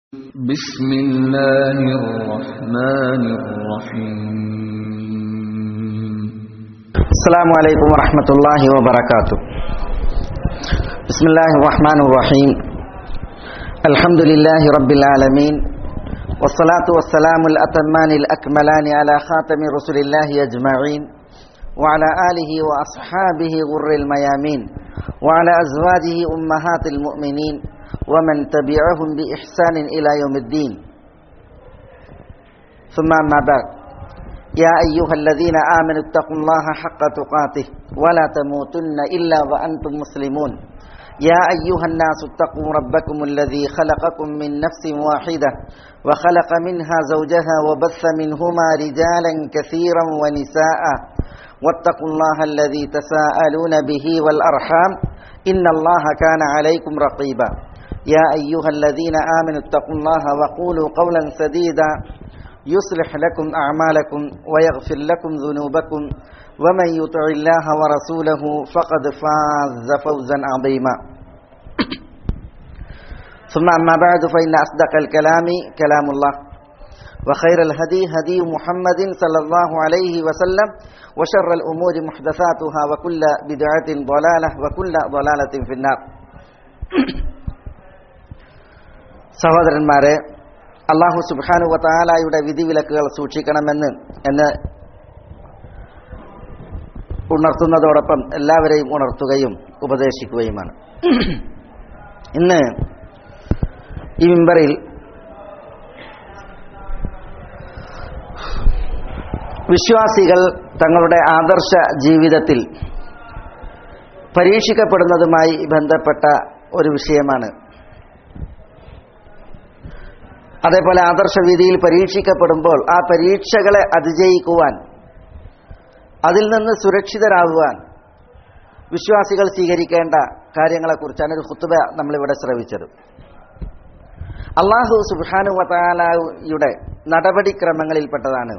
بسم الله الرحمن الرحيم السلام عليكم ورحمة الله وبركاته بسم الله الرحمن الرحيم الحمد لله رب العالمين والصلاة والسلام الأتمان الأكملان على خاتم رسل الله أجمعين وعلى آله وأصحابه غر الميامين وعلى أزواجه أمهات المؤمنين ومن تبعهم بإحسان إلى يوم الدين ثم أما بعد يا أيها الذين آمنوا اتقوا الله حق تقاته ولا تموتن إلا وأنتم مسلمون يا أيها الناس اتقوا ربكم الذي خلقكم من نفس واحدة وخلق منها زوجها وبث منهما رجالا كثيرا ونساء واتقوا الله الذي تساءلون به والأرحام إن الله كان عليكم رقيبا يا أيها الذين آمنوا اتقوا الله وقولوا قولا سديدا يصلح لكم أعمالكم ويغفر لكم ذنوبكم ومن يطع الله ورسوله فقد فاز فوزا عظيما ثم أما بعد فإن أصدق الكلام كلام الله وخير الهدي هدي محمد صلى الله عليه وسلم وشر الأمور محدثاتها وكل بدعة ضلالة وكل ضلالة في النار സഹോദരന്മാരെ അള്ളാഹു സുബാനു വത്താലായുടെ വിധിവിലക്കുകൾ സൂക്ഷിക്കണമെന്ന് എന്ന് ഉണർത്തുന്നതോടൊപ്പം എല്ലാവരെയും ഉണർത്തുകയും ഉപദേശിക്കുകയുമാണ് ഇന്ന് ഈ മിമ്പറിൽ വിശ്വാസികൾ തങ്ങളുടെ ആദർശ ജീവിതത്തിൽ പരീക്ഷിക്കപ്പെടുന്നതുമായി ബന്ധപ്പെട്ട ഒരു വിഷയമാണ് അതേപോലെ ആദർശവിധിയിൽ പരീക്ഷിക്കപ്പെടുമ്പോൾ ആ പരീക്ഷകളെ അതിജയിക്കുവാൻ അതിൽ നിന്ന് സുരക്ഷിതരാകുവാൻ വിശ്വാസികൾ സ്വീകരിക്കേണ്ട കാര്യങ്ങളെക്കുറിച്ചാണ് ഒരു ഹുത്തുബ നമ്മളിവിടെ ശ്രവിച്ചത് അള്ളാഹു സുബാനു വതാലയുടെ നടപടിക്രമങ്ങളിൽപ്പെട്ടതാണ്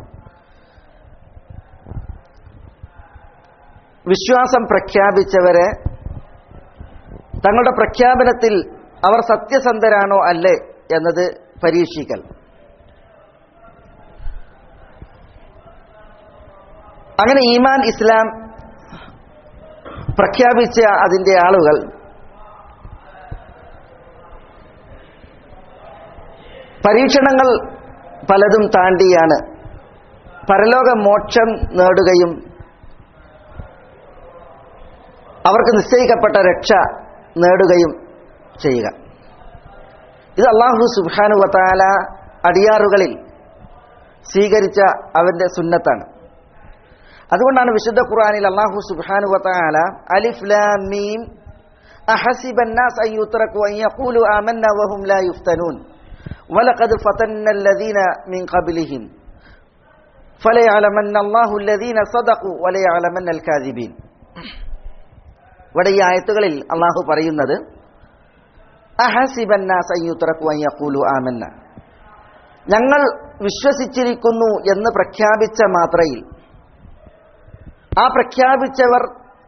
വിശ്വാസം പ്രഖ്യാപിച്ചവരെ തങ്ങളുടെ പ്രഖ്യാപനത്തിൽ അവർ സത്യസന്ധരാണോ അല്ലേ എന്നത് പരീക്ഷിക്കൽ അങ്ങനെ ഈമാൻ ഇസ്ലാം പ്രഖ്യാപിച്ച അതിൻ്റെ ആളുകൾ പരീക്ഷണങ്ങൾ പലതും താണ്ടിയാണ് പരലോക മോക്ഷം നേടുകയും അവർക്ക് നിശ്ചയിക്കപ്പെട്ട രക്ഷ നേടുകയും ചെയ്യുക ഇത് അള്ളാഹു സുബാനു വത്താല അടിയാറുകളിൽ സ്വീകരിച്ച അവന്റെ സുന്നത്താണ് അതുകൊണ്ടാണ് വിശുദ്ധ ഖുർആനിൽ അള്ളാഹു സുബാനു വത്താല അലിഫ് ലാമീം أحسب الناس أن يتركوا أن يقولوا آمنا وهم لا يفتنون ولقد فتنا الذين من قبلهم فليعلمن الله الذين صدقوا وليعلمن الكاذبين ഇവിടെ ഈ ആയത്തുകളിൽ അള്ളാഹു പറയുന്നത് ആമന്ന ഞങ്ങൾ വിശ്വസിച്ചിരിക്കുന്നു എന്ന് പ്രഖ്യാപിച്ച മാത്രയിൽ ആ പ്രഖ്യാപിച്ചവർ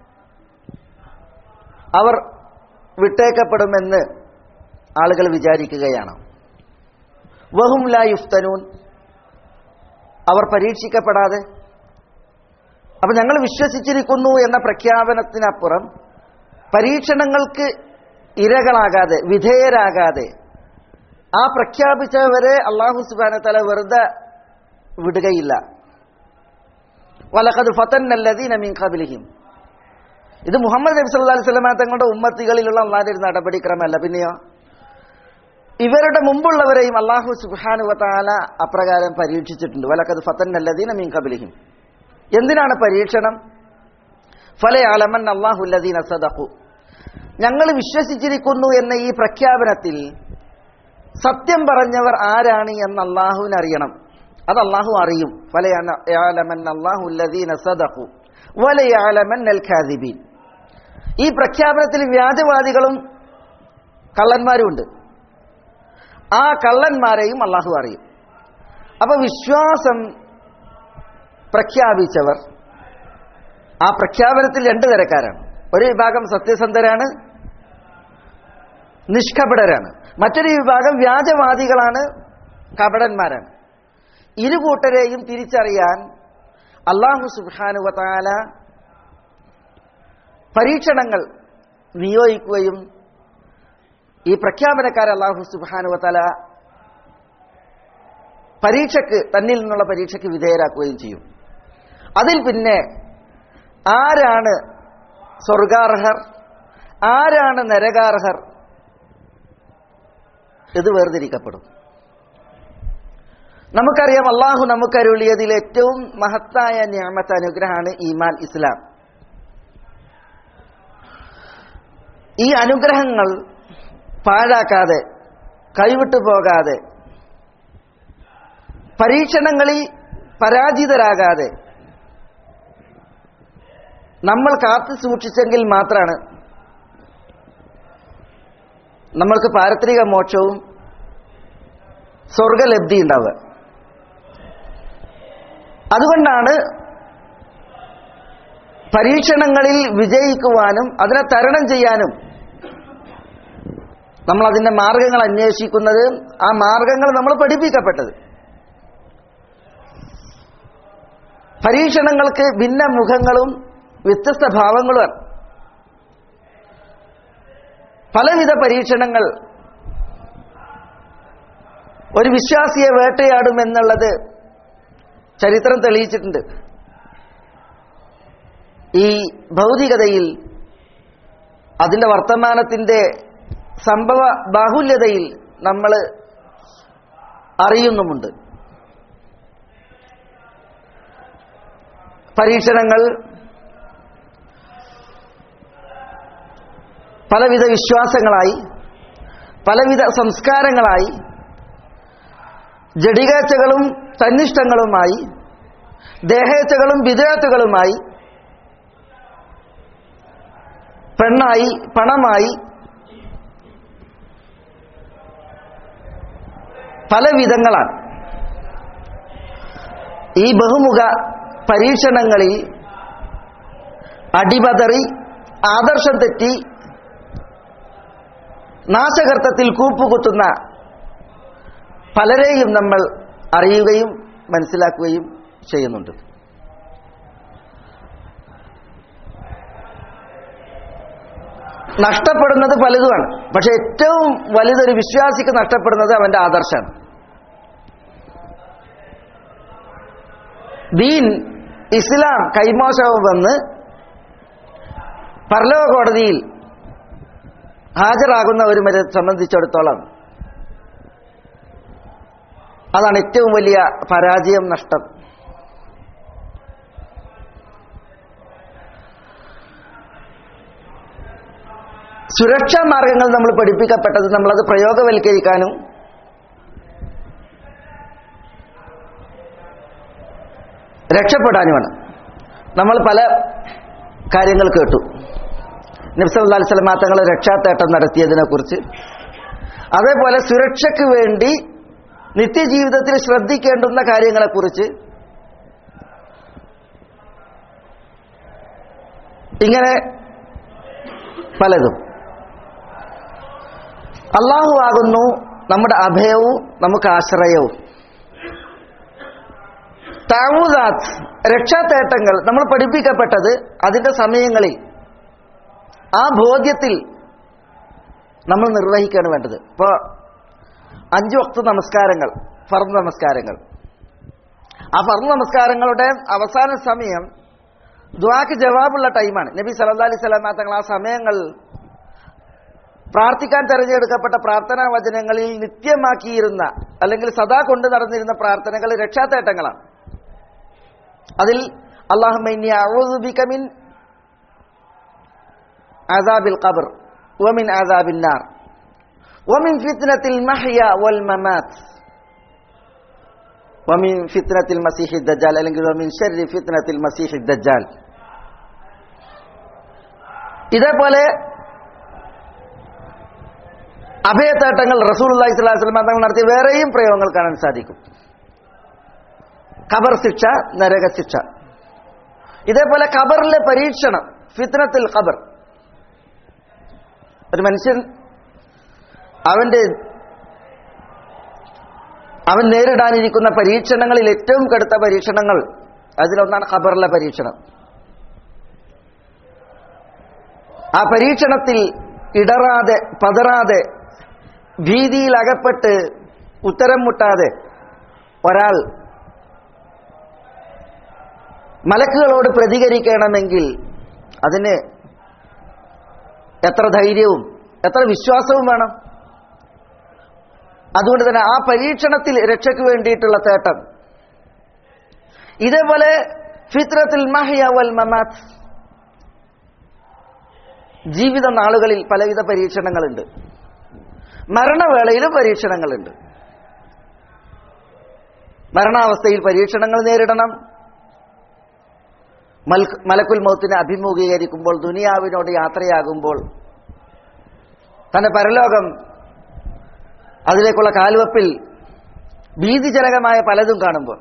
അവർ വിട്ടേക്കപ്പെടുമെന്ന് ആളുകൾ വിചാരിക്കുകയാണ് വഹും ലാ യുഫ്തനൂൻ അവർ പരീക്ഷിക്കപ്പെടാതെ അപ്പൊ ഞങ്ങൾ വിശ്വസിച്ചിരിക്കുന്നു എന്ന പ്രഖ്യാപനത്തിനപ്പുറം പരീക്ഷണങ്ങൾക്ക് ഇരകളാകാതെ വിധേയരാകാതെ ആ പ്രഖ്യാപിച്ചവരെ അള്ളാഹു സുബാന തല വെറുതെ വിടുകയില്ല വലഖദ് ഫതന്നല്ലദീന മിൻ ഖബലിഹിം ഇത് മുഹമ്മദ് നബി സല്ലല്ലാഹു അലൈഹി വസല്ലമ തങ്ങളുടെ ഉമ്മത്തികളിലുള്ള അള്ളാഹിന്റെ ഒരു നടപടിക്രമമല്ല പിന്നെയോ ഇവരുടെ മുമ്പുള്ളവരെയും അള്ളാഹു സുബ്ഹാനഹു വതആല അപ്രകാരം പരീക്ഷിച്ചിട്ടുണ്ട് വലഖദ് ഫതന്നല്ലദീന മിൻ ഖബലിഹിം എന്തിനാണ് പരീക്ഷണം ഫലയാലമൻ അള്ളാഹു അല്ലദീന സദഖു ഞങ്ങൾ വിശ്വസിച്ചിരിക്കുന്നു എന്ന ഈ പ്രഖ്യാപനത്തിൽ സത്യം പറഞ്ഞവർ ആരാണ് എന്ന് അള്ളാഹുവിന് അറിയണം അത് അള്ളാഹു അറിയും ഈ പ്രഖ്യാപനത്തിൽ വ്യാജവാദികളും കള്ളന്മാരുമുണ്ട് ആ കള്ളന്മാരെയും അള്ളാഹു അറിയും അപ്പൊ വിശ്വാസം പ്രഖ്യാപിച്ചവർ ആ പ്രഖ്യാപനത്തിൽ രണ്ട് തരക്കാരാണ് ഒരു വിഭാഗം സത്യസന്ധരാണ് നിഷ്കപടരാണ് മറ്റൊരു വിഭാഗം വ്യാജവാദികളാണ് കപടന്മാരാണ് ഇരു കൂട്ടരെയും തിരിച്ചറിയാൻ അള്ളാഹു സുബാനുവതാല പരീക്ഷണങ്ങൾ നിയോഗിക്കുകയും ഈ പ്രഖ്യാപനക്കാരെ അള്ളാഹു സുബാനുവതല പരീക്ഷയ്ക്ക് തന്നിൽ നിന്നുള്ള പരീക്ഷയ്ക്ക് വിധേയരാക്കുകയും ചെയ്യും അതിൽ പിന്നെ ആരാണ് സ്വർഗാർഹർ ആരാണ് നരകാർഹർ ഇത് വേർതിരിക്കപ്പെടും നമുക്കറിയാം അള്ളാഹു നമുക്കരുളിയതിൽ ഏറ്റവും മഹത്തായ ഞാമത്ത് അനുഗ്രഹമാണ് ഈമാൻ ഇസ്ലാം ഈ അനുഗ്രഹങ്ങൾ പാഴാക്കാതെ കൈവിട്ടു പോകാതെ പരീക്ഷണങ്ങളിൽ പരാജിതരാകാതെ നമ്മൾ കാത്തു സൂക്ഷിച്ചെങ്കിൽ മാത്രമാണ് നമ്മൾക്ക് പാരത്രിക മോക്ഷവും സ്വർഗലബ്ധി ഉണ്ടാവുക അതുകൊണ്ടാണ് പരീക്ഷണങ്ങളിൽ വിജയിക്കുവാനും അതിനെ തരണം ചെയ്യാനും നമ്മൾ അതിന്റെ മാർഗങ്ങൾ അന്വേഷിക്കുന്നത് ആ മാർഗങ്ങൾ നമ്മൾ പഠിപ്പിക്കപ്പെട്ടത് പരീക്ഷണങ്ങൾക്ക് ഭിന്ന മുഖങ്ങളും വ്യത്യസ്ത ഭാവങ്ങളുമാണ് പലവിധ പരീക്ഷണങ്ങൾ ഒരു വിശ്വാസിയെ വേട്ടയാടുമെന്നുള്ളത് ചരിത്രം തെളിയിച്ചിട്ടുണ്ട് ഈ ഭൗതികതയിൽ അതിന്റെ വർത്തമാനത്തിന്റെ സംഭവ ബാഹുല്യതയിൽ നമ്മൾ അറിയുന്നുമുണ്ട് പരീക്ഷണങ്ങൾ പലവിധ വിശ്വാസങ്ങളായി പലവിധ സംസ്കാരങ്ങളായി ജഡികേച്ഛകളും തന്നിഷ്ടങ്ങളുമായി ദേഹേച്ഛകളും വിദേഹത്തുകളുമായി പെണ്ണായി പണമായി പല വിധങ്ങളാണ് ഈ ബഹുമുഖ പരീക്ഷണങ്ങളിൽ അടിപതറി ആദർശം തെറ്റി നാശകർത്തത്തിൽ കൂപ്പുകുത്തുന്ന പലരെയും നമ്മൾ അറിയുകയും മനസ്സിലാക്കുകയും ചെയ്യുന്നുണ്ട് നഷ്ടപ്പെടുന്നത് പലതുമാണ് പക്ഷെ ഏറ്റവും വലുതൊരു വിശ്വാസിക്ക് നഷ്ടപ്പെടുന്നത് അവന്റെ ആദർശമാണ് ദീൻ ഇസ്ലാം കൈമോശമെന്ന് പരലോക കോടതിയിൽ ഹാജരാകുന്നവരെ സംബന്ധിച്ചിടത്തോളം അതാണ് ഏറ്റവും വലിയ പരാജയം നഷ്ടം സുരക്ഷാ മാർഗങ്ങൾ നമ്മൾ പഠിപ്പിക്കപ്പെട്ടത് നമ്മളത് പ്രയോഗവൽക്കരിക്കാനും രക്ഷപ്പെടാനുമാണ് നമ്മൾ പല കാര്യങ്ങൾ കേട്ടു നബ്സല്ലാ സ്വലമാ തങ്ങൾ രക്ഷാത്തേട്ടം നടത്തിയതിനെക്കുറിച്ച് അതേപോലെ സുരക്ഷയ്ക്ക് വേണ്ടി നിത്യജീവിതത്തിൽ ശ്രദ്ധിക്കേണ്ടുന്ന കാര്യങ്ങളെക്കുറിച്ച് ഇങ്ങനെ പലതും അള്ളാഹു ആകുന്നു നമ്മുടെ അഭയവും നമുക്ക് ആശ്രയവും താവൂദാത്ത് രക്ഷാത്തേട്ടങ്ങൾ നമ്മൾ പഠിപ്പിക്കപ്പെട്ടത് അതിന്റെ സമയങ്ങളിൽ ആ ബോധ്യത്തിൽ നമ്മൾ നിർവഹിക്കുകയാണ് വേണ്ടത് ഇപ്പോൾ അഞ്ചു വക്ത നമസ്കാരങ്ങൾ ഫർദ് നമസ്കാരങ്ങൾ ആ ഫർദ് നമസ്കാരങ്ങളുടെ അവസാന സമയം ദ്വാക്ക് ജവാബുള്ള ടൈമാണ് നബി സല്ലാ അലൈഹി സ്വലാമ തങ്ങൾ ആ സമയങ്ങൾ പ്രാർത്ഥിക്കാൻ തെരഞ്ഞെടുക്കപ്പെട്ട പ്രാർത്ഥനാ വചനങ്ങളിൽ നിത്യമാക്കിയിരുന്ന അല്ലെങ്കിൽ സദാ കൊണ്ടു നടന്നിരുന്ന പ്രാർത്ഥനകൾ രക്ഷാത്തേട്ടങ്ങളാണ് അതിൽ അള്ളാഹുമിൻ ആദാബിൽ ഖബർ ومن عذاب النار ومن فتنة المحيا والممات ومن فتنة المسيح الدجال അല്ലെങ്കിൽ ومن شر فتنة المسيح الدجال ഇതേപോലെ അഭയത്തേട്ടങ്ങൾ റസൂൽ അള്ളഹി സ്വലാഹു വസ്ലം തങ്ങൾ നടത്തിയ വേറെയും പ്രയോഗങ്ങൾ കാണാൻ സാധിക്കും ഖബർ ശിക്ഷ നരക ശിക്ഷ ഇതേപോലെ ഖബറിലെ പരീക്ഷണം ഫിത്നത്തിൽ ഖബർ ഒരു മനുഷ്യൻ അവന്റെ അവൻ നേരിടാനിരിക്കുന്ന പരീക്ഷണങ്ങളിൽ ഏറ്റവും കടുത്ത പരീക്ഷണങ്ങൾ അതിലൊന്നാണ് ഖബറിലെ പരീക്ഷണം ആ പരീക്ഷണത്തിൽ ഇടറാതെ പതറാതെ ഭീതിയിൽ അകപ്പെട്ട് ഉത്തരം മുട്ടാതെ ഒരാൾ മലക്കുകളോട് പ്രതികരിക്കണമെങ്കിൽ അതിന് എത്ര ധൈര്യവും എത്ര വിശ്വാസവും വേണം അതുകൊണ്ട് തന്നെ ആ പരീക്ഷണത്തിൽ രക്ഷയ്ക്ക് വേണ്ടിയിട്ടുള്ള തേട്ടം ഇതേപോലെ ഫിത്രത്തിൽ മഹിയ വൽ മമാത്ത് ജീവിത നാളുകളിൽ പലവിധ പരീക്ഷണങ്ങളുണ്ട് മരണവേളയിലും പരീക്ഷണങ്ങളുണ്ട് മരണാവസ്ഥയിൽ പരീക്ഷണങ്ങൾ നേരിടണം മൽ- മലക്കുൽ മൗത്തിനെ അഭിമുഖീകരിക്കുമ്പോൾ ദുനിയാവിനോട് യാത്രയാകുമ്പോൾ തന്റെ പരലോകം അതിലേക്കുള്ള കാൽവപ്പിൽ ഭീതിജനകമായ പലതും കാണുമ്പോൾ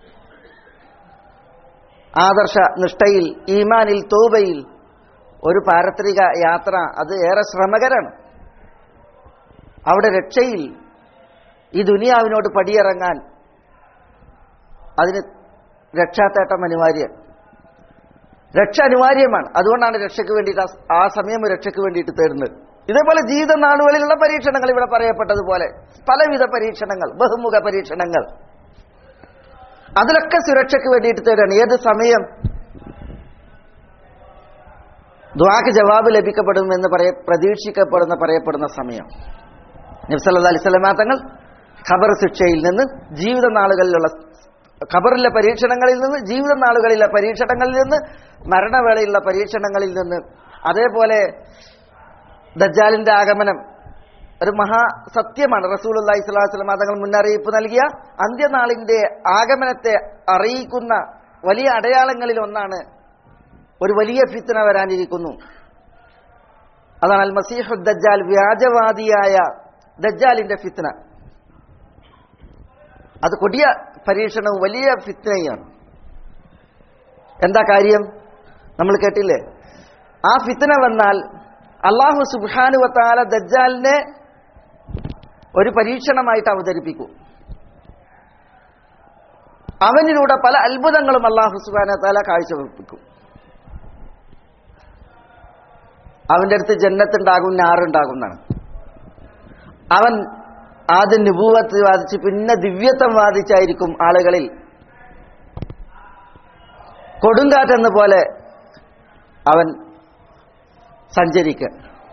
ആദർശ നിഷ്ഠയിൽ ഈമാനിൽ തോബയിൽ ഒരു പാരത്രിക യാത്ര അത് ഏറെ ശ്രമകരാണ് അവിടെ രക്ഷയിൽ ഈ ദുനിയാവിനോട് പടിയിറങ്ങാൻ അതിന് രക്ഷാത്തേട്ടം അനിവാര്യം രക്ഷ അനിവാര്യമാണ് അതുകൊണ്ടാണ് രക്ഷയ്ക്ക് വേണ്ടിയിട്ട് ആ- ആ സമയം രക്ഷയ്ക്ക് വേണ്ടിയിട്ട് തരുന്നത് ഇതേപോലെ ജീവിത നാളുകളിലുള്ള പരീക്ഷണങ്ങൾ ഇവിടെ പറയപ്പെട്ടതുപോലെ പലവിധ പരീക്ഷണങ്ങൾ ബഹുമുഖ പരീക്ഷണങ്ങൾ അതിലൊക്കെ സുരക്ഷയ്ക്ക് വേണ്ടിയിട്ട് തരുകയാണ് ഏത് സമയം ദ്വാക്ക് ജവാബ് ലഭിക്കപ്പെടുമെന്ന് പറയ പ്രതീക്ഷിക്കപ്പെടുന്ന പറയപ്പെടുന്ന സമയം നബ്സല്ലാ അലിസ്ലാം തങ്ങൾ ഖബർ ശിക്ഷയിൽ നിന്ന് ജീവിത നാളുകളിലുള്ള ഖബറിലെ പരീക്ഷണങ്ങളിൽ നിന്ന് ജീവിത നാളുകളിലെ പരീക്ഷണങ്ങളിൽ നിന്ന് മരണവേളയിലുള്ള പരീക്ഷണങ്ങളിൽ നിന്ന് അതേപോലെ ദജ്ജാലിന്റെ ആഗമനം ഒരു മഹാസത്യമാണ് റസൂൽ അള്ളാഹി സ്വലാസ്ലം തങ്ങൾ മുന്നറിയിപ്പ് നൽകിയ അന്ത്യനാളിന്റെ ആഗമനത്തെ അറിയിക്കുന്ന വലിയ അടയാളങ്ങളിൽ ഒന്നാണ് ഒരു വലിയ ഫിത്തന വരാനിരിക്കുന്നു അതാണ് അൽ മസീഹു ദജ്ജാൽ വ്യാജവാദിയായ ദജ്ജാലിന്റെ ഫിത്തന അത് കൊടിയ പരീക്ഷണവും വലിയ ഫിത്തനയാണ് എന്താ കാര്യം നമ്മൾ കേട്ടില്ലേ ആ ഫിത്തന വന്നാൽ അള്ളാഹു സുബാനുവത്താല ദജ്ജാലിനെ ഒരു പരീക്ഷണമായിട്ട് അവതരിപ്പിക്കും അവനിലൂടെ പല അത്ഭുതങ്ങളും അള്ളാഹു സുബാന താല കാഴ്ചവെപ്പിക്കും അവന്റെ അടുത്ത് ജന്നത്തുണ്ടാകും ഞാറുണ്ടാകും എന്നാണ് അവൻ ആദ്യം നുപൂവത്ത് വാദിച്ച് പിന്നെ ദിവ്യത്വം വാദിച്ചായിരിക്കും ആളുകളിൽ കൊടുങ്കാറ്റെന്ന പോലെ അവൻ സഞ്ചരിക്കുക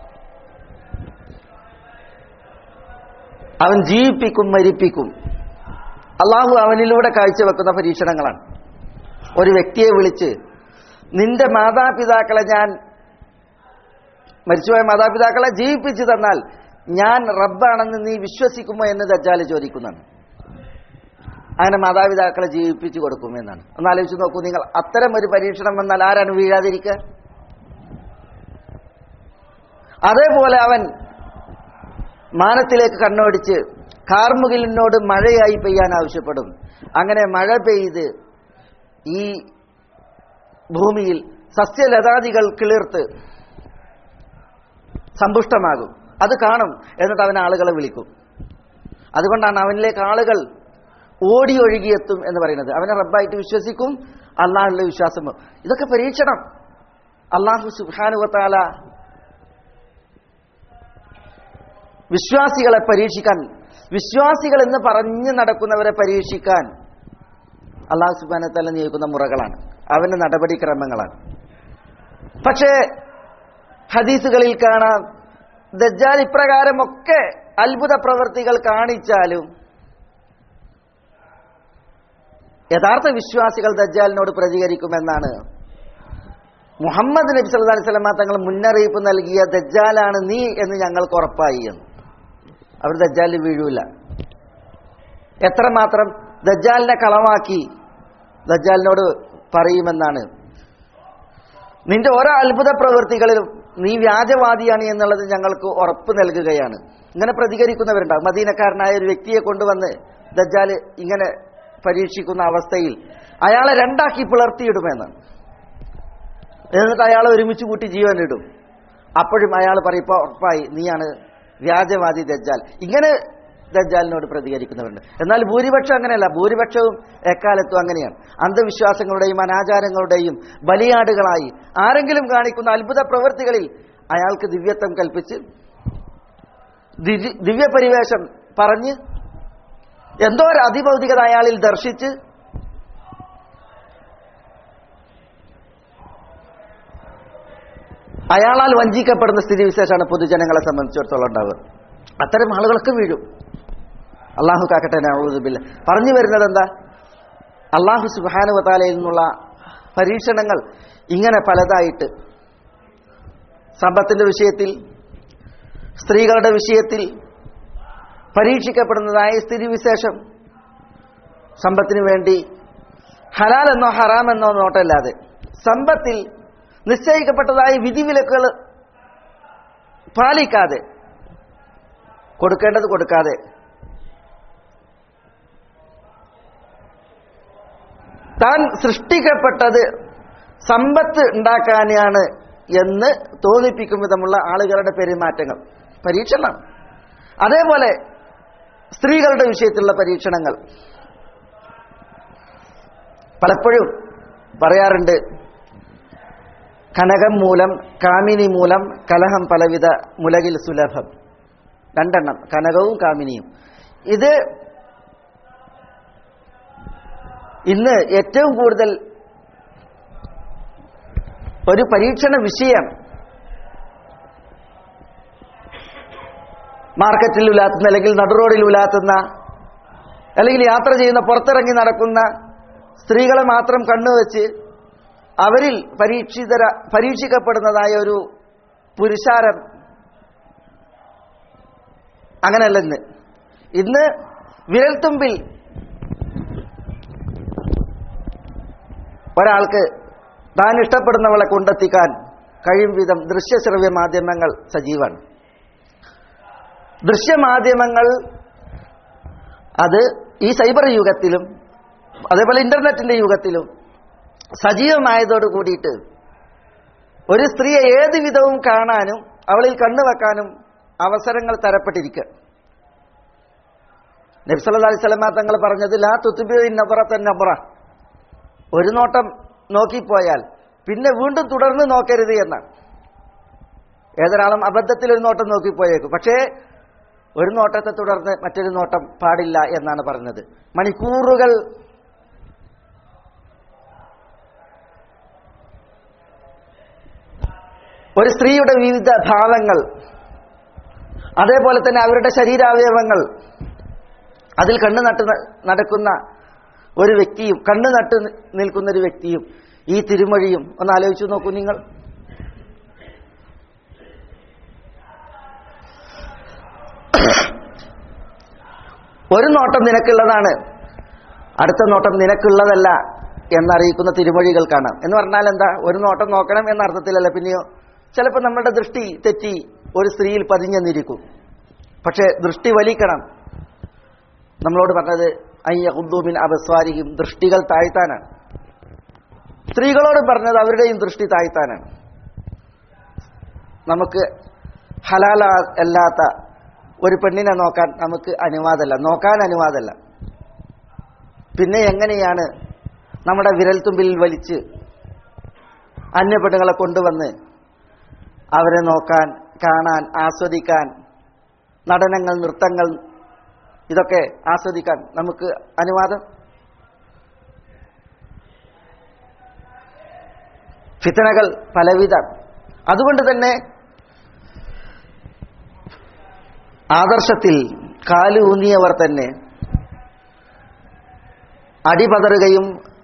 അവൻ ജീവിപ്പിക്കും മരിപ്പിക്കും അള്ളാഹു അവനിലൂടെ കാഴ്ചവെക്കുന്ന പരീക്ഷണങ്ങളാണ് ഒരു വ്യക്തിയെ വിളിച്ച് നിന്റെ മാതാപിതാക്കളെ ഞാൻ മരിച്ചുപോയ മാതാപിതാക്കളെ ജീവിപ്പിച്ചു തന്നാൽ ഞാൻ റബ്ബാണെന്ന് നീ വിശ്വസിക്കുമോ എന്ന് ദജ്ജാല് ചോദിക്കുന്നതാണ് അങ്ങനെ മാതാപിതാക്കളെ ജീവിപ്പിച്ചു കൊടുക്കുമെന്നാണ് ഒന്ന് ആലോചിച്ച് നോക്കൂ നിങ്ങൾ അത്തരം ഒരു പരീക്ഷണം വന്നാൽ ആരാണ് വീഴാതിരിക്കുക അതേപോലെ അവൻ മാനത്തിലേക്ക് കണ്ണോടിച്ച് കാർമുകിലിനോട് മഴയായി പെയ്യാൻ ആവശ്യപ്പെടും അങ്ങനെ മഴ പെയ്ത് ഈ ഭൂമിയിൽ സസ്യലതാദികൾ കിളിർത്ത് സമ്പുഷ്ടമാകും അത് കാണും എന്നിട്ട് അവൻ ആളുകളെ വിളിക്കും അതുകൊണ്ടാണ് അവനിലേക്ക് ആളുകൾ ഓടി ഒഴുകിയെത്തും എന്ന് പറയുന്നത് അവനെ റബ്ബായിട്ട് വിശ്വസിക്കും അള്ളാഹുള്ള വിശ്വാസം വരും. ഇതൊക്കെ പരീക്ഷണം അള്ളാഹു സുബാനുവത്താല വിശ്വാസികളെ പരീക്ഷിക്കാൻ വിശ്വാസികൾ എന്ന് പറഞ്ഞു നടക്കുന്നവരെ പരീക്ഷിക്കാൻ അള്ളാഹു സുബാനത്തല നിയോഗിക്കുന്ന മുറകളാണ് അവന്റെ നടപടിക്രമങ്ങളാണ് പക്ഷേ ഹദീസുകളിൽ കാണാം ദജ്ജാൽ ഇപ്രകാരമൊക്കെ അത്ഭുത പ്രവർത്തികൾ കാണിച്ചാലും യഥാർത്ഥ വിശ്വാസികൾ ദജ്ജാലിനോട് പ്രതികരിക്കുമെന്നാണ് മുഹമ്മദ് നബി സല്ലല്ലാഹു അലൈഹി വസല്ലമ തങ്ങൾ മുന്നറിയിപ്പ് നൽകിയ ദജ്ജാലാണ് നീ എന്ന് ഞങ്ങൾക്ക് ഉറപ്പായി എന്ന് അവർ ദജ്ജാലിൽ വീഴൂല എത്രമാത്രം ദജ്ജാലിനെ കളമാക്കി ദജ്ജാലിനോട് പറയുമെന്നാണ് നിന്റെ ഓരോ അത്ഭുത പ്രവൃത്തികളിലും നീ വ്യാജവാദിയാണ് എന്നുള്ളത് ഞങ്ങൾക്ക് ഉറപ്പ് നൽകുകയാണ് ഇങ്ങനെ പ്രതികരിക്കുന്നവരുണ്ടാവും മദീനക്കാരനായ ഒരു വ്യക്തിയെ കൊണ്ടുവന്ന് ദജ്ജാല് ഇങ്ങനെ പരീക്ഷിക്കുന്ന അവസ്ഥയിൽ അയാളെ രണ്ടാക്കി പിളർത്തിയിടുമെന്നാണ് എന്നിട്ട് അയാളെ ഒരുമിച്ച് കൂട്ടി ജീവനിടും അപ്പോഴും അയാൾ പറയും ഇപ്പൊ ഉറപ്പായി നീയാണ് വ്യാജവാദി ദജ്ജാൽ ഇങ്ങനെ ദജ്ജാലിനോട് പ്രതികരിക്കുന്നവരുണ്ട് എന്നാൽ ഭൂരിപക്ഷം അങ്ങനെയല്ല ഭൂരിപക്ഷവും എക്കാലത്തും അങ്ങനെയാണ് അന്ധവിശ്വാസങ്ങളുടെയും അനാചാരങ്ങളുടെയും ബലിയാടുകളായി ആരെങ്കിലും കാണിക്കുന്ന അത്ഭുത പ്രവൃത്തികളിൽ അയാൾക്ക് ദിവ്യത്വം കൽപ്പിച്ച് ദിവ്യ- ദിവ്യപരിവേഷം പറഞ്ഞ് എന്തോ ഒരു അതിഭൗതികത അയാളിൽ ദർശിച്ച് അയാളാൽ വഞ്ചിക്കപ്പെടുന്ന സ്ഥിതിവിശേഷമാണ് പൊതുജനങ്ങളെ സംബന്ധിച്ചിടത്തോളം ഉണ്ടാവുക അത്തരം ആളുകളൊക്കെ വീഴും അള്ളാഹു കാക്കട്ടെ നൗദുബില്ല പറഞ്ഞു വരുന്നത് എന്താ അള്ളാഹു സുബാനുവതാലയിൽ നിന്നുള്ള പരീക്ഷണങ്ങൾ ഇങ്ങനെ പലതായിട്ട് സമ്പത്തിന്റെ വിഷയത്തിൽ സ്ത്രീകളുടെ വിഷയത്തിൽ പരീക്ഷിക്കപ്പെടുന്നതായ സ്ഥിതിവിശേഷം സമ്പത്തിന് വേണ്ടി ഹലാൽ എന്നോ ഹറാം എന്നോ നോട്ടല്ലാതെ സമ്പത്തിൽ നിശ്ചയിക്കപ്പെട്ടതായ വിധിവിലക്കുകൾ പാലിക്കാതെ കൊടുക്കേണ്ടത് കൊടുക്കാതെ താൻ സൃഷ്ടിക്കപ്പെട്ടത് സമ്പത്ത് ഉണ്ടാക്കാനാണ് എന്ന് തോന്നിപ്പിക്കും വിധമുള്ള ആളുകളുടെ പെരുമാറ്റങ്ങൾ പരീക്ഷണം അതേപോലെ സ്ത്രീകളുടെ വിഷയത്തിലുള്ള പരീക്ഷണങ്ങൾ പലപ്പോഴും പറയാറുണ്ട് കനകം മൂലം കാമിനി മൂലം കലഹം പലവിധ മുലകിൽ സുലഭം രണ്ടെണ്ണം കനകവും കാമിനിയും ഇത് ഇന്ന് ഏറ്റവും കൂടുതൽ ഒരു പരീക്ഷണ വിഷയം മാർക്കറ്റിൽ ഉലാത്തുന്ന അല്ലെങ്കിൽ നടുറോഡിൽ ഉലാത്തുന്ന അല്ലെങ്കിൽ യാത്ര ചെയ്യുന്ന പുറത്തിറങ്ങി നടക്കുന്ന സ്ത്രീകളെ മാത്രം കണ്ണുവെച്ച് അവരിൽ പരീക്ഷിതര പരീക്ഷിക്കപ്പെടുന്നതായ ഒരു പുരുഷാരം അങ്ങനെയല്ല ഇന്ന് ഇന്ന് വിരൽത്തുമ്പിൽ ഒരാൾക്ക് താൻ ഇഷ്ടപ്പെടുന്നവളെ കൊണ്ടെത്തിക്കാൻ കഴിയും വിധം ദൃശ്യശ്രവ്യ മാധ്യമങ്ങൾ സജീവാണ് ദൃശ്യമാധ്യമങ്ങൾ അത് ഈ സൈബർ യുഗത്തിലും അതേപോലെ ഇന്റർനെറ്റിന്റെ യുഗത്തിലും സജീവമായതോട് കൂടിയിട്ട് ഒരു സ്ത്രീയെ ഏത് വിധവും കാണാനും അവളിൽ കണ്ണുവെക്കാനും അവസരങ്ങൾ തരപ്പെട്ടിരിക്കുക നബ്സല്ലാ അലൈഹി സ്വലമ തങ്ങൾ പറഞ്ഞത് ലാ തുത്തുബി നബറത്തൻ നബറ ഒരു നോട്ടം നോക്കിപ്പോയാൽ പിന്നെ വീണ്ടും തുടർന്ന് നോക്കരുത് എന്നാണ് ഏതൊരാളും അബദ്ധത്തിൽ ഒരു നോട്ടം നോക്കിപ്പോയേക്കും പക്ഷേ ഒരു നോട്ടത്തെ തുടർന്ന് മറ്റൊരു നോട്ടം പാടില്ല എന്നാണ് പറഞ്ഞത് മണിക്കൂറുകൾ ഒരു സ്ത്രീയുടെ വിവിധ ഭാവങ്ങൾ അതേപോലെ തന്നെ അവരുടെ ശരീരാവയവങ്ങൾ അതിൽ കണ്ണു നട്ട് ന- നടക്കുന്ന ഒരു വ്യക്തിയും കണ്ണു നട്ട് നി- നിൽക്കുന്ന ഒരു വ്യക്തിയും ഈ തിരുമൊഴിയും ഒന്ന് ആലോചിച്ചു നോക്കൂ നിങ്ങൾ ഒരു നോട്ടം നിനക്കുള്ളതാണ് അടുത്ത നോട്ടം നിനക്കുള്ളതല്ല എന്നറിയിക്കുന്ന തിരുമൊഴികൾ കാണാം എന്ന് പറഞ്ഞാൽ എന്താ ഒരു നോട്ടം നോക്കണം എന്ന അർത്ഥത്തിലല്ല പിന്നെയോ ചിലപ്പോൾ നമ്മുടെ ദൃഷ്ടി തെറ്റി ഒരു സ്ത്രീയിൽ പതിഞ്ഞെന്നിരിക്കും പക്ഷെ ദൃഷ്ടി വലിക്കണം നമ്മളോട് പറഞ്ഞത് അയ്യ ഉദ്ദൂമിൻ അബസ്വാരിക്കും ദൃഷ്ടികൾ താഴ്ത്താനാണ് സ്ത്രീകളോട് പറഞ്ഞത് അവരുടെയും ദൃഷ്ടി താഴ്ത്താനാണ് നമുക്ക് ഹലാല അല്ലാത്ത ഒരു പെണ്ണിനെ നോക്കാൻ നമുക്ക് അനുവാദമല്ല നോക്കാൻ അനുവാദമല്ല പിന്നെ എങ്ങനെയാണ് നമ്മുടെ വിരൽത്തുമ്പിൽ വലിച്ച് അന്യപ്പെട്ടുകളെ കൊണ്ടുവന്ന് അവരെ നോക്കാൻ കാണാൻ ആസ്വദിക്കാൻ നടനങ്ങൾ നൃത്തങ്ങൾ ഇതൊക്കെ ആസ്വദിക്കാൻ നമുക്ക് അനുവാദം ഫിത്തനകൾ പലവിധം അതുകൊണ്ട് തന്നെ ആദർശത്തിൽ കാല് ഊന്നിയവർ തന്നെ അടിപതറുകയും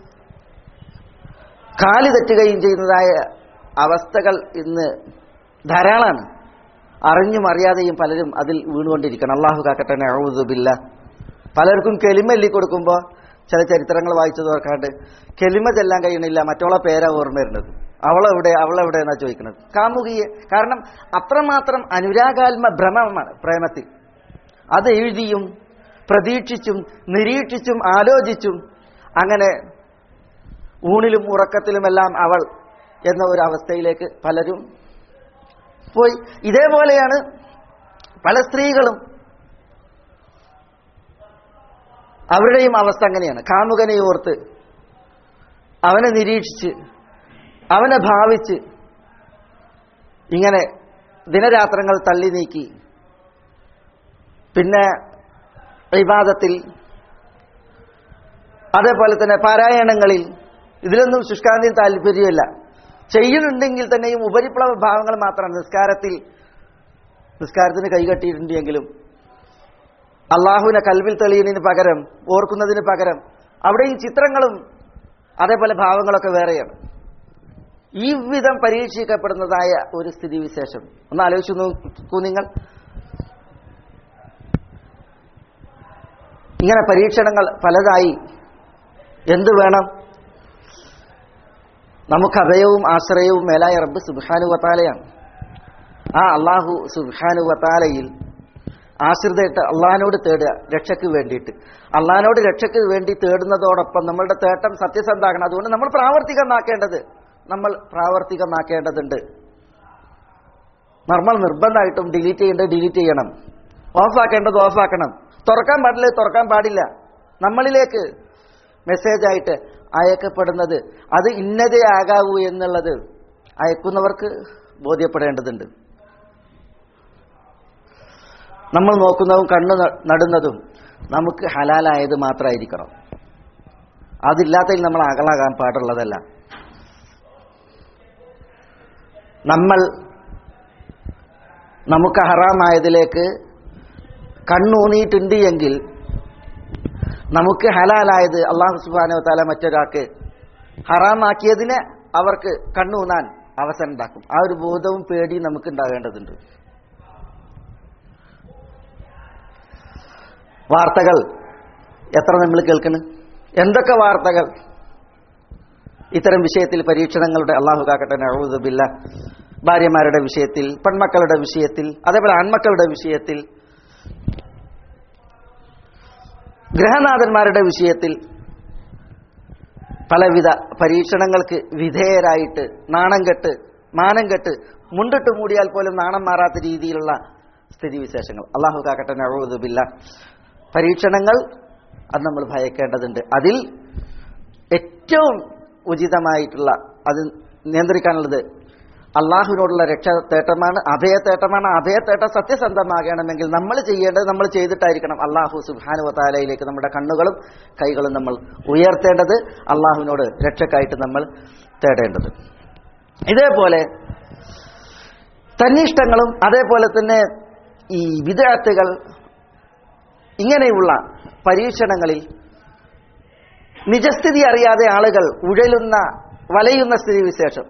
കാല് തെറ്റുകയും ചെയ്യുന്നതായ അവസ്ഥകൾ ഇന്ന് ധാരാളമാണ് അറിഞ്ഞും അറിയാതെയും പലരും അതിൽ വീണുകൊണ്ടിരിക്കണം അള്ളാഹു കാക്കട്ടെ നഴുതുബില്ല പലർക്കും കെലിമ എല്ലി കൊടുക്കുമ്പോൾ ചില ചരിത്രങ്ങൾ വായിച്ചു നോക്കാണ്ട് കെലിമ ചെല്ലാൻ കഴിയണില്ല മറ്റുള്ള പേരാ ഓർമ്മ വരുന്നത് അവളെവിടെ അവളെവിടെ എന്നാ ചോദിക്കുന്നത് കാമുകിയെ കാരണം അത്രമാത്രം അനുരാഗാത്മ ഭ്രമമാണ് പ്രേമത്തിൽ അത് എഴുതിയും പ്രതീക്ഷിച്ചും നിരീക്ഷിച്ചും ആലോചിച്ചും അങ്ങനെ ഊണിലും ഉറക്കത്തിലുമെല്ലാം അവൾ എന്ന ഒരു അവസ്ഥയിലേക്ക് പലരും പോയി ഇതേപോലെയാണ് പല സ്ത്രീകളും അവരുടെയും അവസ്ഥ അങ്ങനെയാണ് കാമുകനെ ഓർത്ത് അവനെ നിരീക്ഷിച്ച് അവനെ ഭാവിച്ച് ഇങ്ങനെ ദിനരാത്രങ്ങൾ തള്ളി നീക്കി പിന്നെ വിവാദത്തിൽ അതേപോലെ തന്നെ പാരായണങ്ങളിൽ ഇതിലൊന്നും ശുഷ്കാന്തിയിൽ താല്പര്യമില്ല ചെയ്യുന്നുണ്ടെങ്കിൽ തന്നെയും ഉപരിപ്ലവ ഭാവങ്ങൾ മാത്രമാണ് നിസ്കാരത്തിൽ നിസ്കാരത്തിന് കൈകട്ടിയിട്ടുണ്ടെങ്കിലും അള്ളാഹുവിനെ കൽവിൽ തെളിയുന്നതിന് പകരം ഓർക്കുന്നതിന് പകരം അവിടെയും ചിത്രങ്ങളും അതേപോലെ ഭാവങ്ങളൊക്കെ വേറെയാണ് ഈ വിധം പരീക്ഷിക്കപ്പെടുന്നതായ ഒരു സ്ഥിതിവിശേഷം ഒന്ന് ആലോചിച്ചു നോക്കൂ നിങ്ങൾ ഇങ്ങനെ പരീക്ഷണങ്ങൾ പലതായി എന്തു വേണം നമുക്ക് അഭയവും ആശ്രയവും മേലായ റബ്ബ് സുബാനു വത്താലയാണ് ആ അള്ളാഹു സുബാനു വത്താലയിൽ ആശ്രിതയിട്ട് അള്ളഹാനോട് തേടുക രക്ഷയ്ക്ക് വേണ്ടിയിട്ട് അള്ളഹാനോട് രക്ഷയ്ക്ക് വേണ്ടി തേടുന്നതോടൊപ്പം നമ്മളുടെ തേട്ടം സത്യസന്ധാക്കണം അതുകൊണ്ട് നമ്മൾ പ്രാവർത്തികമാക്കേണ്ടത് നമ്മൾ പ്രാവർത്തികമാക്കേണ്ടതുണ്ട് നമ്മൾ നിർബന്ധമായിട്ടും ഡിലീറ്റ് ചെയ്യേണ്ടത് ഡിലീറ്റ് ചെയ്യണം ഓഫാക്കേണ്ടത് ഓഫാക്കണം തുറക്കാൻ പാടില്ല തുറക്കാൻ പാടില്ല നമ്മളിലേക്ക് മെസ്സേജായിട്ട് അയക്കപ്പെടുന്നത് അത് ഇന്നതേ ആകാവൂ എന്നുള്ളത് അയക്കുന്നവർക്ക് ബോധ്യപ്പെടേണ്ടതുണ്ട് നമ്മൾ നോക്കുന്നതും കണ്ണ് നടുന്നതും നമുക്ക് ഹലാലായത് മാത്രമായിരിക്കണം അതില്ലാത്തതിൽ നമ്മൾ അകലാകാൻ പാടുള്ളതല്ല നമ്മൾ നമുക്ക് ഹറാമായതിലേക്ക് കണ്ണൂന്നിയിട്ടുണ്ട് എങ്കിൽ നമുക്ക് ഹലാലായത് അള്ളാഹു സുബാനോ താല മറ്റൊരാൾക്ക് ഹറാമാക്കിയതിനെ അവർക്ക് കണ്ണൂന്നാൻ അവസരം ഉണ്ടാക്കും ആ ഒരു ബോധവും പേടിയും നമുക്ക് ഉണ്ടാകേണ്ടതുണ്ട് വാർത്തകൾ എത്ര നമ്മൾ കേൾക്കുന്നു എന്തൊക്കെ വാർത്തകൾ ഇത്തരം വിഷയത്തിൽ പരീക്ഷണങ്ങളുടെ അള്ളാഹു കാക്കട്ടെ നഴുതുബില്ല ഭാര്യമാരുടെ വിഷയത്തിൽ പെൺമക്കളുടെ വിഷയത്തിൽ അതേപോലെ ആൺമക്കളുടെ വിഷയത്തിൽ ഗ്രഹനാഥന്മാരുടെ വിഷയത്തിൽ പലവിധ പരീക്ഷണങ്ങൾക്ക് വിധേയരായിട്ട് നാണം കെട്ട് മാനം കെട്ട് മുണ്ടിട്ട് മൂടിയാൽ പോലും നാണം മാറാത്ത രീതിയിലുള്ള സ്ഥിതിവിശേഷങ്ങൾ അള്ളാഹു കാക്കട്ടെ നഴുതുബില്ല പരീക്ഷണങ്ങൾ അത് നമ്മൾ ഭയക്കേണ്ടതുണ്ട് അതിൽ ഏറ്റവും ഉചിതമായിട്ടുള്ള അത് നിയന്ത്രിക്കാനുള്ളത് അള്ളാഹുവിനോടുള്ള രക്ഷ തേട്ടമാണ് അഭയത്തേട്ടമാണ് അഭയത്തേട്ടം സത്യസന്ധമാകണമെങ്കിൽ നമ്മൾ ചെയ്യേണ്ടത് നമ്മൾ ചെയ്തിട്ടായിരിക്കണം അള്ളാഹു സുബാനു താലയിലേക്ക് നമ്മുടെ കണ്ണുകളും കൈകളും നമ്മൾ ഉയർത്തേണ്ടത് അള്ളാഹുവിനോട് രക്ഷക്കായിട്ട് നമ്മൾ തേടേണ്ടത് ഇതേപോലെ തന്നിഷ്ടങ്ങളും അതേപോലെ തന്നെ ഈ വിദ്യാർത്ഥികൾ ഇങ്ങനെയുള്ള പരീക്ഷണങ്ങളിൽ നിജസ്ഥിതി അറിയാതെ ആളുകൾ ഉഴലുന്ന വലയുന്ന സ്ഥിതിവിശേഷം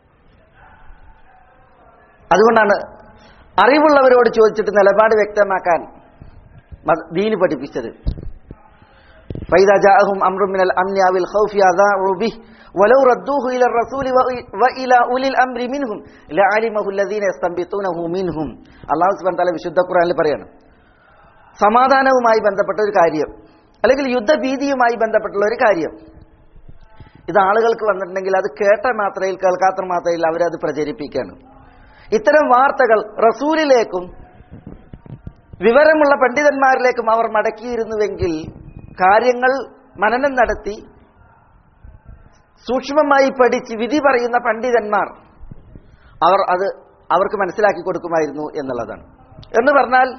അതുകൊണ്ടാണ് അറിവുള്ളവരോട് ചോദിച്ചിട്ട് നിലപാട് വ്യക്തമാക്കാൻ ദീന് പഠിപ്പിച്ചത് فإذا جاءهم أمر من الأمن أو الخوف أذاعوا به ولو ردوه إلى الرسول وإلى أولي الأمر منهم لعلمه الذين يستنبطونه منهم അള്ളാഹു സുബ്ഹാനഹു വ തആല വിശുദ്ധ ഖുർആനിൽ പറയാണ് സമാധാനവുമായി ബന്ധപ്പെട്ട ഒരു കാര്യം അല്ലെങ്കിൽ യുദ്ധഭീതിയുമായി ബന്ധപ്പെട്ടുള്ള ഒരു കാര്യം ഇത് ആളുകൾക്ക് വന്നിട്ടുണ്ടെങ്കിൽ അത് കേട്ട മാത്രയിൽ കേൾക്കാത്ത മാത്രയിൽ അവരത് പ്രചരിപ്പിക്കുകയാണ് ഇത്തരം വാർത്തകൾ റസൂലിലേക്കും വിവരമുള്ള പണ്ഡിതന്മാരിലേക്കും അവർ മടക്കിയിരുന്നുവെങ്കിൽ കാര്യങ്ങൾ മനനം നടത്തി സൂക്ഷ്മമായി പഠിച്ച് വിധി പറയുന്ന പണ്ഡിതന്മാർ അവർ അത് അവർക്ക് മനസ്സിലാക്കി കൊടുക്കുമായിരുന്നു എന്നുള്ളതാണ് എന്ന് പറഞ്ഞാൽ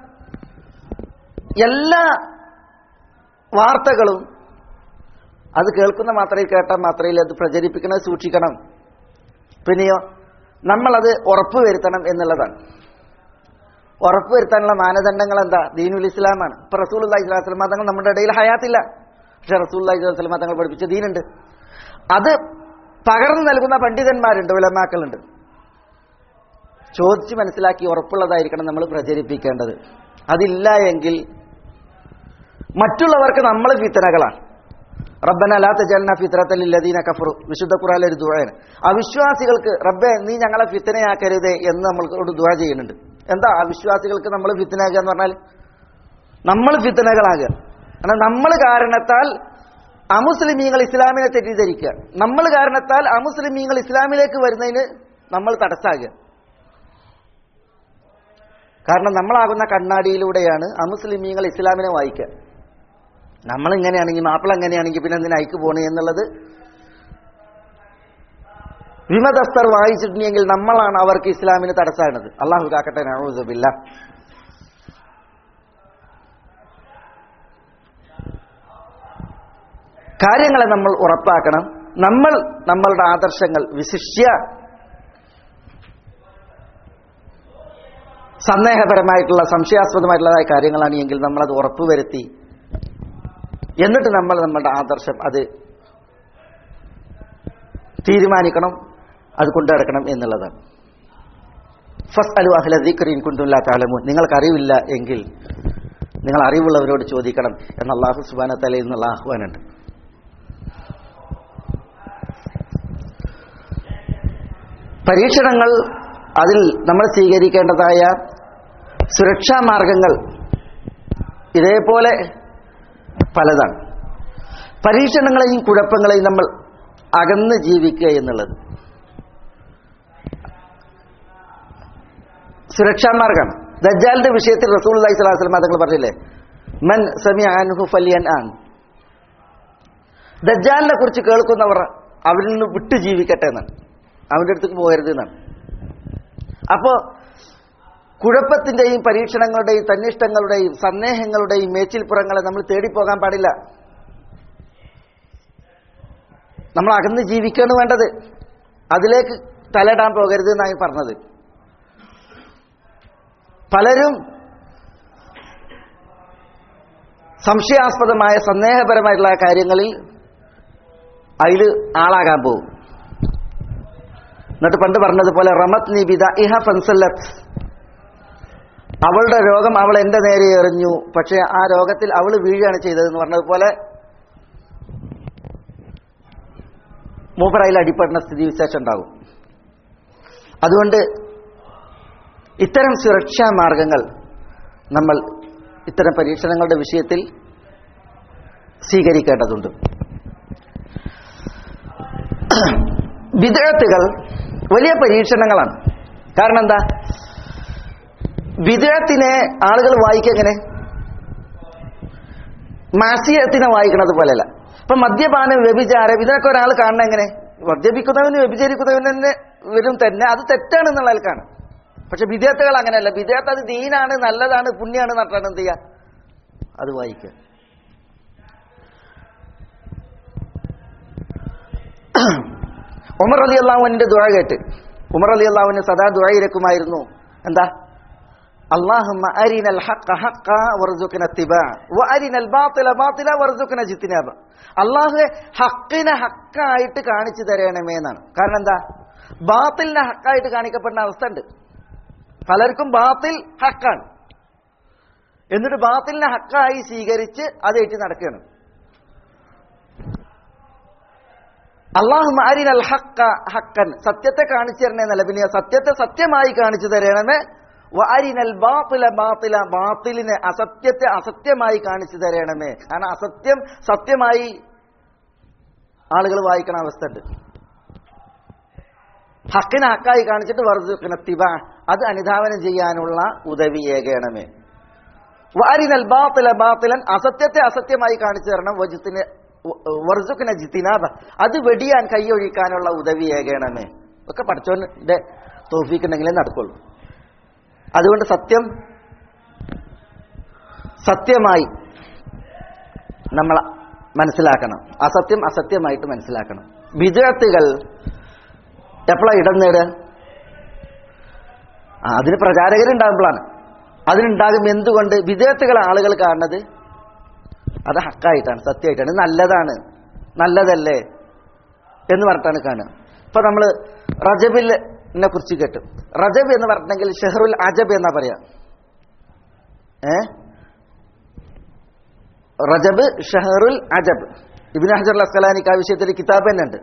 എല്ലാ വാർത്തകളും അത് കേൾക്കുന്ന മാത്രയിൽ കേട്ടാൽ മാത്രയിൽ അത് പ്രചരിപ്പിക്കണം സൂക്ഷിക്കണം പിന്നെയോ നമ്മളത് ഉറപ്പുവരുത്തണം എന്നുള്ളതാണ് ഉറപ്പുവരുത്താനുള്ള മാനദണ്ഡങ്ങൾ എന്താ ദീനുൽ ഇസ്ലാമാണ് ഇപ്പൊ റസൂൽ അള്ളഹി സ്വലാസ്ലം തങ്ങൾ നമ്മുടെ ഇടയിൽ ഹയാത്തില്ല പക്ഷെ റസൂൽ അള്ളഹി സ്വലാസ്ലം തങ്ങൾ പഠിപ്പിച്ച ദീനുണ്ട് അത് പകർന്നു നൽകുന്ന പണ്ഡിതന്മാരുണ്ട് വിലമാക്കളുണ്ട് ചോദിച്ച് മനസ്സിലാക്കി ഉറപ്പുള്ളതായിരിക്കണം നമ്മൾ പ്രചരിപ്പിക്കേണ്ടത് അതില്ല എങ്കിൽ മറ്റുള്ളവർക്ക് നമ്മൾ ഫിത്തനകളാണ് റബ്ബന ലാത്ത ജലന ഫിത്രത്തലില്ലദീന കഫറു വിശുദ്ധ ഖുറാനിലെ ഒരു ദുആയാണ് അവിശ്വാസികൾക്ക് റബ്ബെ നീ ഞങ്ങളെ ഫിത്തനയാക്കരുതേ എന്ന് നമ്മൾക്കോട് ദുആ ചെയ്യുന്നുണ്ട് എന്താ അവിശ്വാസികൾക്ക് നമ്മൾ ഫിത്തനാകുക എന്ന് പറഞ്ഞാൽ നമ്മൾ ഫിത്തനകളാകുക കാരണം നമ്മൾ കാരണത്താൽ അമുസ്ലിമീങ്ങൾ ഇസ്ലാമിനെ തെറ്റിദ്ധരിക്കുക നമ്മൾ കാരണത്താൽ അമുസ്ലിമീങ്ങൾ ഇസ്ലാമിലേക്ക് വരുന്നതിന് നമ്മൾ തടസ്സാകുക കാരണം നമ്മളാകുന്ന കണ്ണാടിയിലൂടെയാണ് അമുസ്ലിമീങ്ങൾ ഇസ്ലാമിനെ വായിക്കുക നമ്മൾ ഇങ്ങനെയാണെങ്കിൽ മാപ്പിള എങ്ങനെയാണെങ്കിൽ പിന്നെ എന്തിനാ അയക്ക് പോണേ എന്നുള്ളത് വിമതസ്ഥർ വായിച്ചിട്ടുണ്ടെങ്കിൽ നമ്മളാണ് അവർക്ക് ഇസ്ലാമിന് തടസ്സമാണത് അള്ളാഹു കാക്കട്ടെ നഴുതുമില്ല കാര്യങ്ങളെ നമ്മൾ ഉറപ്പാക്കണം നമ്മൾ നമ്മളുടെ ആദർശങ്ങൾ വിശിഷ്യ സന്ദേഹപരമായിട്ടുള്ള സംശയാസ്പദമായിട്ടുള്ളതായ കാര്യങ്ങളാണ് എങ്കിൽ നമ്മളത് ഉറപ്പുവരുത്തി എന്നിട്ട് നമ്മൾ നമ്മളുടെ ആദർശം അത് തീരുമാനിക്കണം അത് കൊണ്ടു നടക്കണം എന്നുള്ളതാണ് ഫസ്റ്റ് അലു അഹ്ല ദിക്രീൻ കുന്തുല്ല താലമൂൻ നിങ്ങൾക്ക് അറിവില്ല എങ്കിൽ നിങ്ങൾ അറിവുള്ളവരോട് ചോദിക്കണം എന്ന അള്ളാഹു സുബാന തലയിൽ നിന്നുള്ള ആഹ്വാനുണ്ട് പരീക്ഷണങ്ങൾ അതിൽ നമ്മൾ സ്വീകരിക്കേണ്ടതായ സുരക്ഷാ മാർഗങ്ങൾ ഇതേപോലെ പലതാണ് പരീക്ഷണങ്ങളെയും കുഴപ്പങ്ങളെയും നമ്മൾ അകന്ന് ജീവിക്കുക എന്നുള്ളത് സുരക്ഷാ മാർഗമാണ് ദജ്ജാലിന്റെ വിഷയത്തിൽ റസൂൽ അലൈഹി സ്വലാഹു വസ്ലം തങ്ങൾ പറഞ്ഞില്ലേ മൻ സമി അൻഹു ഫലിയൻ ആൻ ദജ്ജാലിനെ കുറിച്ച് കേൾക്കുന്നവർ അവരിൽ നിന്ന് വിട്ടു ജീവിക്കട്ടെ എന്നാണ് അവൻ്റെ അടുത്തേക്ക് പോകരുത് എന്നാണ് അപ്പോ കുഴപ്പത്തിന്റെയും പരീക്ഷണങ്ങളുടെയും തന്നിഷ്ടങ്ങളുടെയും സന്ദേഹങ്ങളുടെയും മേച്ചിൽപ്പുറങ്ങളെ നമ്മൾ തേടിപ്പോകാൻ പാടില്ല നമ്മൾ അകന്ന് ജീവിക്കാണ് വേണ്ടത് അതിലേക്ക് തലയിടാൻ പോകരുത് എന്നാണ് പറഞ്ഞത് പലരും സംശയാസ്പദമായ സന്ദേഹപരമായിട്ടുള്ള കാര്യങ്ങളിൽ അതിൽ ആളാകാൻ പോകും എന്നിട്ട് പണ്ട് പറഞ്ഞതുപോലെ റമത് നിബിത ഇഹ ഫൻസല്ലത്ത് അവളുടെ രോഗം അവൾ എന്റെ നേരെ എറിഞ്ഞു പക്ഷെ ആ രോഗത്തിൽ അവൾ വീഴുകയാണ് ചെയ്തതെന്ന് പറഞ്ഞതുപോലെ മൂപ്പറയിൽ അടിപ്പെടുന്ന സ്ഥിതി വിശേഷം ഉണ്ടാകും അതുകൊണ്ട് ഇത്തരം സുരക്ഷാ മാർഗങ്ങൾ നമ്മൾ ഇത്തരം പരീക്ഷണങ്ങളുടെ വിഷയത്തിൽ സ്വീകരിക്കേണ്ടതുണ്ട് വിദേഹത്തുകൾ വലിയ പരീക്ഷണങ്ങളാണ് കാരണം എന്താ വിദേഹത്തിനെ ആളുകൾ വായിക്കുക എങ്ങനെ മാസിയത്തിനെ വായിക്കണത് പോലെയല്ല ഇപ്പൊ മദ്യപാനം വ്യഭിചാരം ഇതിനൊക്കെ ഒരാൾ കാണണം എങ്ങനെ മദ്യപിക്കുന്നവന് വ്യഭിചരിക്കുന്നവന് തന്നെ വരും തന്നെ അത് തെറ്റാണെന്നുള്ള ആൾക്കാണ് പക്ഷെ വിദേഹത്തുകൾ അങ്ങനെയല്ല വിദേഹത്ത് അത് ദീനാണ് നല്ലതാണ് പുണ്യാണ് നട്ടാണ് എന്ത് ചെയ്യുക അത് വായിക്കുക ഉമർ അലി അള്ളാഹുവിന്റെ ദുഴ കേട്ട് ഉമർ അലി അള്ളാഹുവിന് സദാ ദുഴയിരക്കുമായിരുന്നു എന്താ اللهم أرنا الحق حقا وارزقنا اتباعه وأرنا الباطل باطلا وارزقنا اجتنابه അള്ളാഹു ഹക്കിനെ ഹക്കായിട്ട് കാണിച്ചു തരണമേ എന്നാണ് കാരണം എന്താ ബാത്തിലിനെ ഹക്കായിട്ട് കാണിക്കപ്പെടുന്ന അവസ്ഥ ഉണ്ട് പലർക്കും ബാത്തിൽ ഹക്കാണ് എന്നിട്ട് ബാത്തിലിനെ ഹക്കായി സ്വീകരിച്ച് അത് ഏറ്റി നടക്കുകയാണ് അള്ളാഹു മാരിനൽ ഹക്ക ഹക്കൻ സത്യത്തെ കാണിച്ചു തരണേ എന്നല്ല പിന്നെ സത്യത്തെ സത്യമായി കാണിച്ചു തരണമേ വാരിനൽ ബാത്തില ബാത്തില ബാത്തിലിനെ അസത്യത്തെ അസത്യമായി കാണിച്ചു തരണമേ കാരണം അസത്യം സത്യമായി ആളുകൾ വായിക്കണ അവസ്ഥ ഉണ്ട് ഹക്കിനെ ഹക്കായി കാണിച്ചിട്ട് വർദ്ധിക്കുന്ന തിബ അത് അനുധാവനം ചെയ്യാനുള്ള ഉദവി ഏകണമേ വാരിനൽ ബാത്തില ബാത്തിലൻ അസത്യത്തെ അസത്യമായി കാണിച്ചു തരണം വജുത്തിന് വർസുക്കിന ജിത്തിനാബ അത് വെടിയാൻ കൈയൊഴിക്കാനുള്ള ഉദവി ഏകണമേ ഒക്കെ പഠിച്ചോന്റെ തോഫിക്കുണ്ടെങ്കിലേ നടക്കുള്ളൂ അതുകൊണ്ട് സത്യം സത്യമായി നമ്മൾ മനസ്സിലാക്കണം അസത്യം അസത്യമായിട്ട് മനസ്സിലാക്കണം വിജയത്തുകൾ എപ്പോഴാണ് ഇടം നേടുക ആ അതിന് പ്രചാരകരുണ്ടാകുമ്പോഴാണ് അതിനുണ്ടാകും എന്തുകൊണ്ട് വിജയത്തുകൾ ആളുകൾ കാണുന്നത് അത് ഹക്കായിട്ടാണ് സത്യമായിട്ടാണ് നല്ലതാണ് നല്ലതല്ലേ എന്ന് പറഞ്ഞിട്ടാണ് കാണുക ഇപ്പൊ നമ്മൾ റജബിലിനെ കുറിച്ച് കേട്ടു റജബ് എന്ന് പറഞ്ഞിട്ടുണ്ടെങ്കിൽ ഷെഹറുൽ അജബ് എന്നാ പറയാ ഏ റജബ് ഷെഹറുൽ അജബ് ഇബിൻ ഹജർ അസ്കലാനിക്ക് ആ വിഷയത്തിൽ കിതാബ് തന്നെ ഉണ്ട്